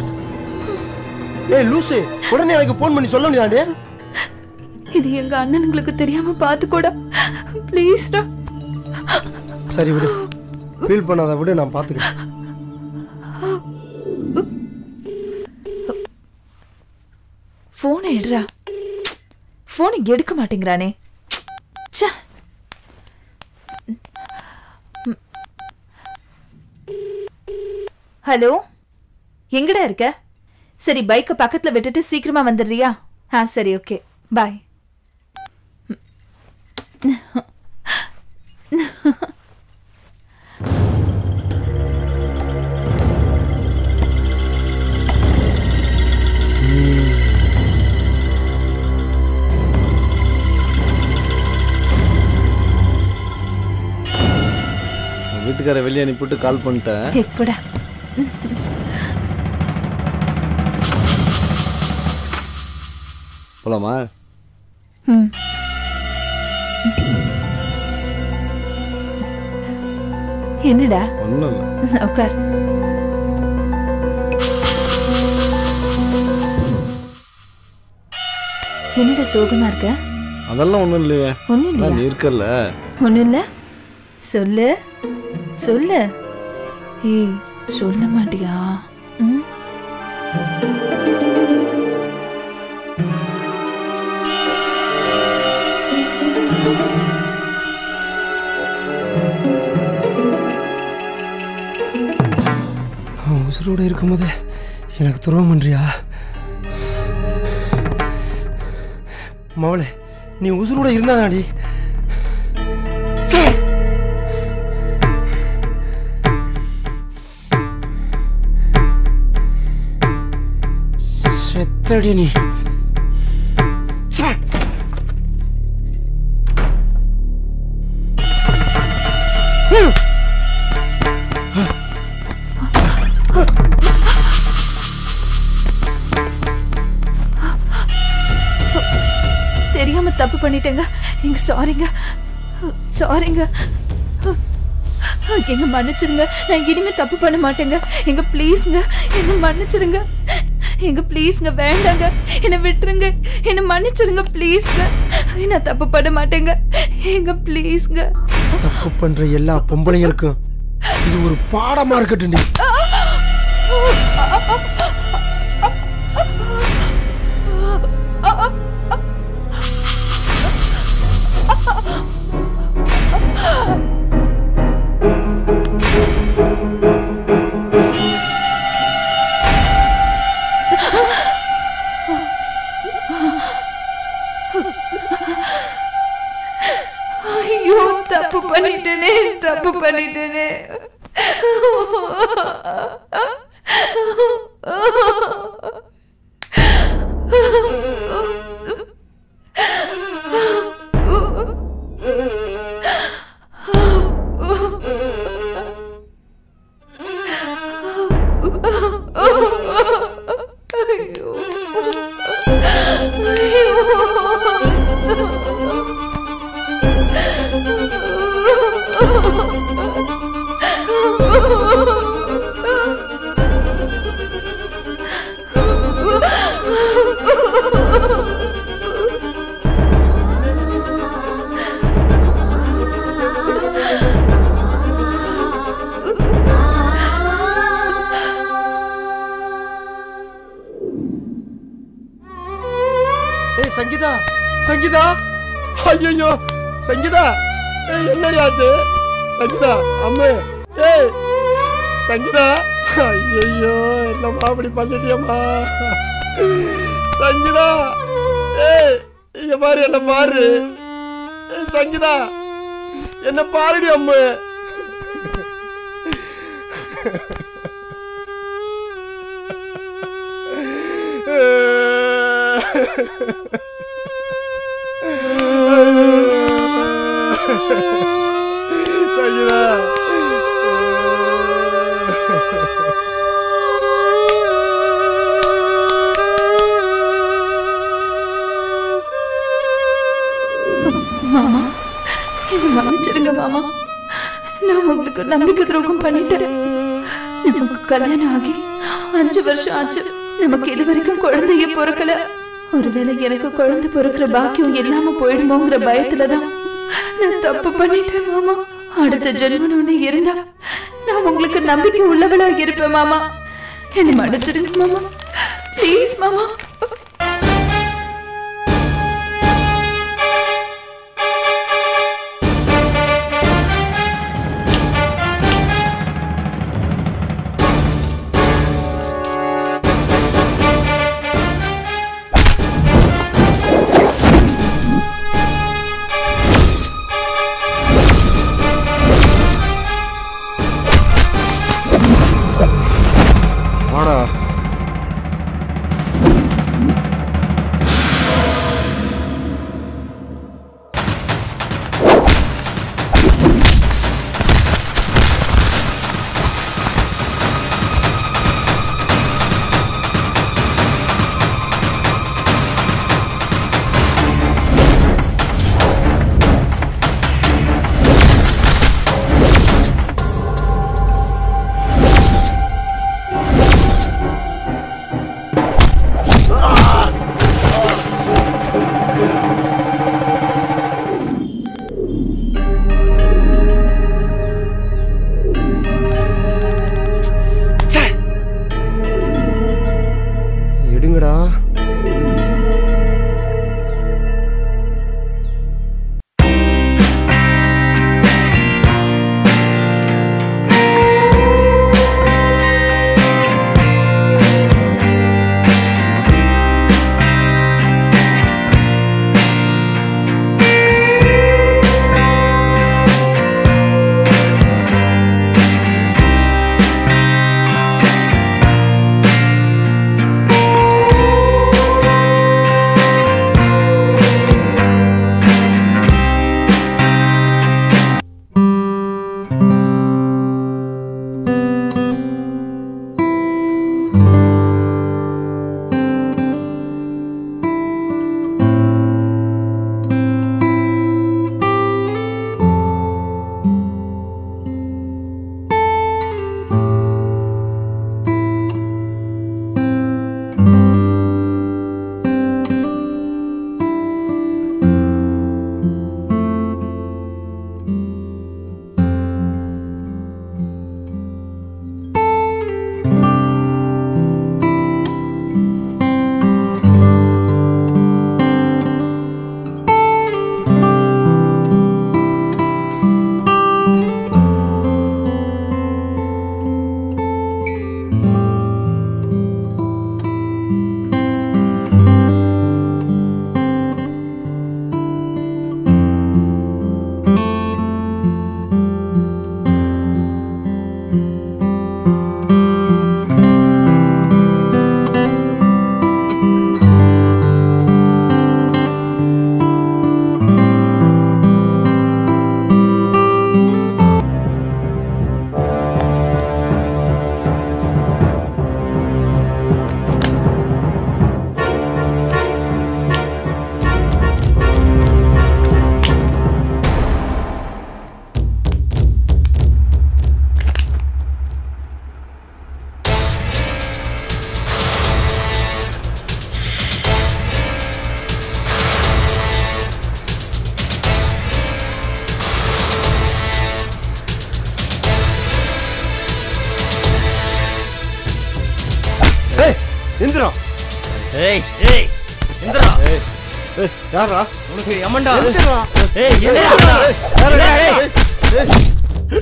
S4: ஏய் லூசு உடனே எனக்கு ஃபோன் பண்ணி சொல்ல வேண்டியதாண்டி
S1: இது எங்க அண்ணனுங்களுக்கு தெரியாம பாத்து கூட ப்ளீஸ்டா
S4: சரி விடு ஃபீல் பண்ணாத விடு நான் பாத்துக்கிறேன்
S1: போனை எடுறா போனை எடுக்க மாட்டேங்கிறானே ச்சே. ம். ஹலோ எங்கடா இருக்க சரி பைக்கை பக்கத்துல விட்டுட்டு சீக்கிரமா வந்துடுறியா ஆ சரி ஓகே பாய்
S6: உன் வீட்டுக்கார வெளியே அனுப்பிவிட்டு கால் பண்ணிட்டேன்
S1: எப்படா
S6: போலாமா
S1: ம் என்னடா
S6: ஒன்றும் இல்லை
S1: உட்கார் என்னடா சோகமா இருக்க
S6: அதெல்லாம் ஒன்றும் இல்லையே
S1: ஒண்ணும் இல்லையா?
S6: அதான் நீ இருக்கல்ல
S1: ஒண்ணும் இல்ல சொல்லு சொல்லு ஏய் சொல்ல மாட்டியா ம்
S4: நான் உசுரோட இருக்கும்போது எனக்கு துரோகம் பண்றியா மவளே நீ உசுரோட இருந்தாதாடி செத்தடி நீ ச்சே.
S1: தெரியாம தப்பு பண்ணிட்டேங்க எங்க சாரிங்க சாரிங்க எங்க மன்னிச்சிருங்க நான் இனிமே தப்பு பண்ண மாட்டேங்க எங்க ப்ளீஸ்ங்க என்ன மன்னிச்சிருங்க எங்க ப்ளீஸ்ங்க வேண்டாங்க என்னை விட்டுருங்க என்னை மன்னிச்சிருங்க ப்ளீஸ்ங்க நான் தப்பு பண்ண மாட்டேங்க எங்க ப்ளீஸ்ங்க
S4: தப்பு பண்ற எல்லா பொம்பளைங்களுக்கும் இது ஒரு பாடமா இருக்கட்டும்
S1: ஐயோ தப்பு பண்ணிட்டேனே தப்பு பண்ணிட்டேனே
S4: ஏய் சங்கீதா சங்கீதா ஐயோ சங்கீதா ஏய் என்னடி ஆச்சு சங்கீதா அம்மே ஏய் சங்கீதா ஐயோ என்னம்மா அப்படி பண்ணிட்டியம்மா சங்கீதா ஏய் இங்க பாரு என்ன பாரு ஏய் சங்கீதா என்ன பாருடி அம்மு சங்கீதா
S1: மாமா என்னை மன்னிச்சிருங்க மாமா நான் உங்களுக்கு நம்பிக்கை துரோகம் பண்ணிட்டேன் நமக்கு கல்யாணம் ஆகி அஞ்சு வருஷம் ஆச்சு நமக்கு இது வரைக்கும் குழந்தைய பிறக்கல ஒருவேளை எனக்கு குழந்தை பிறக்கிற பாக்கியம் இல்லாம போயிடுமோங்கிற பயத்துலதான் நான் தப்பு பண்ணிட்டேன் மாமா அடுத்த ஜென்மம் ஒண்ணு இருந்தா நான் உங்களுக்கு நம்பிக்கை உள்ளவளா இருப்பேன் மாமா என்னை மன்னிச்சிருங்க மாமா ப்ளீஸ் மாமா
S4: வாடா
S24: எந்திரா
S6: ஏய் ஏய் யாரா
S24: உனக்கு எமன்டா
S6: எந்திரா.
S24: ஏய் என்னடா என்னடா டேய்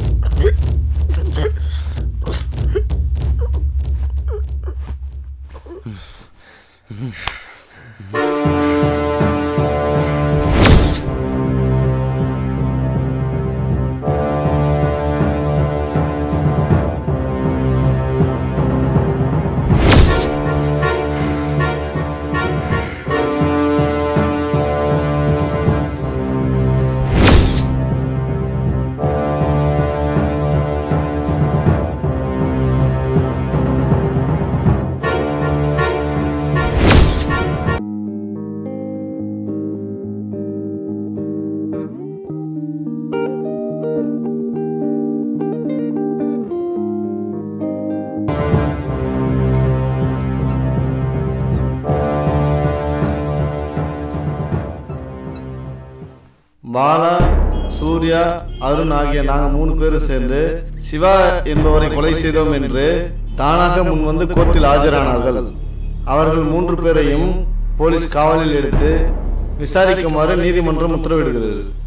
S6: பாலா சூர்யா அருண் ஆகிய நாங்கள் மூணு பேரும் சேர்ந்து சிவா என்பவரை கொலை செய்தோம் என்று தானாக முன்வந்து கோர்ட்டில் ஆஜரானார்கள் அவர்கள் மூன்று பேரையும் போலீஸ் காவலில் எடுத்து விசாரிக்குமாறு நீதிமன்றம் உத்தரவிடுகிறது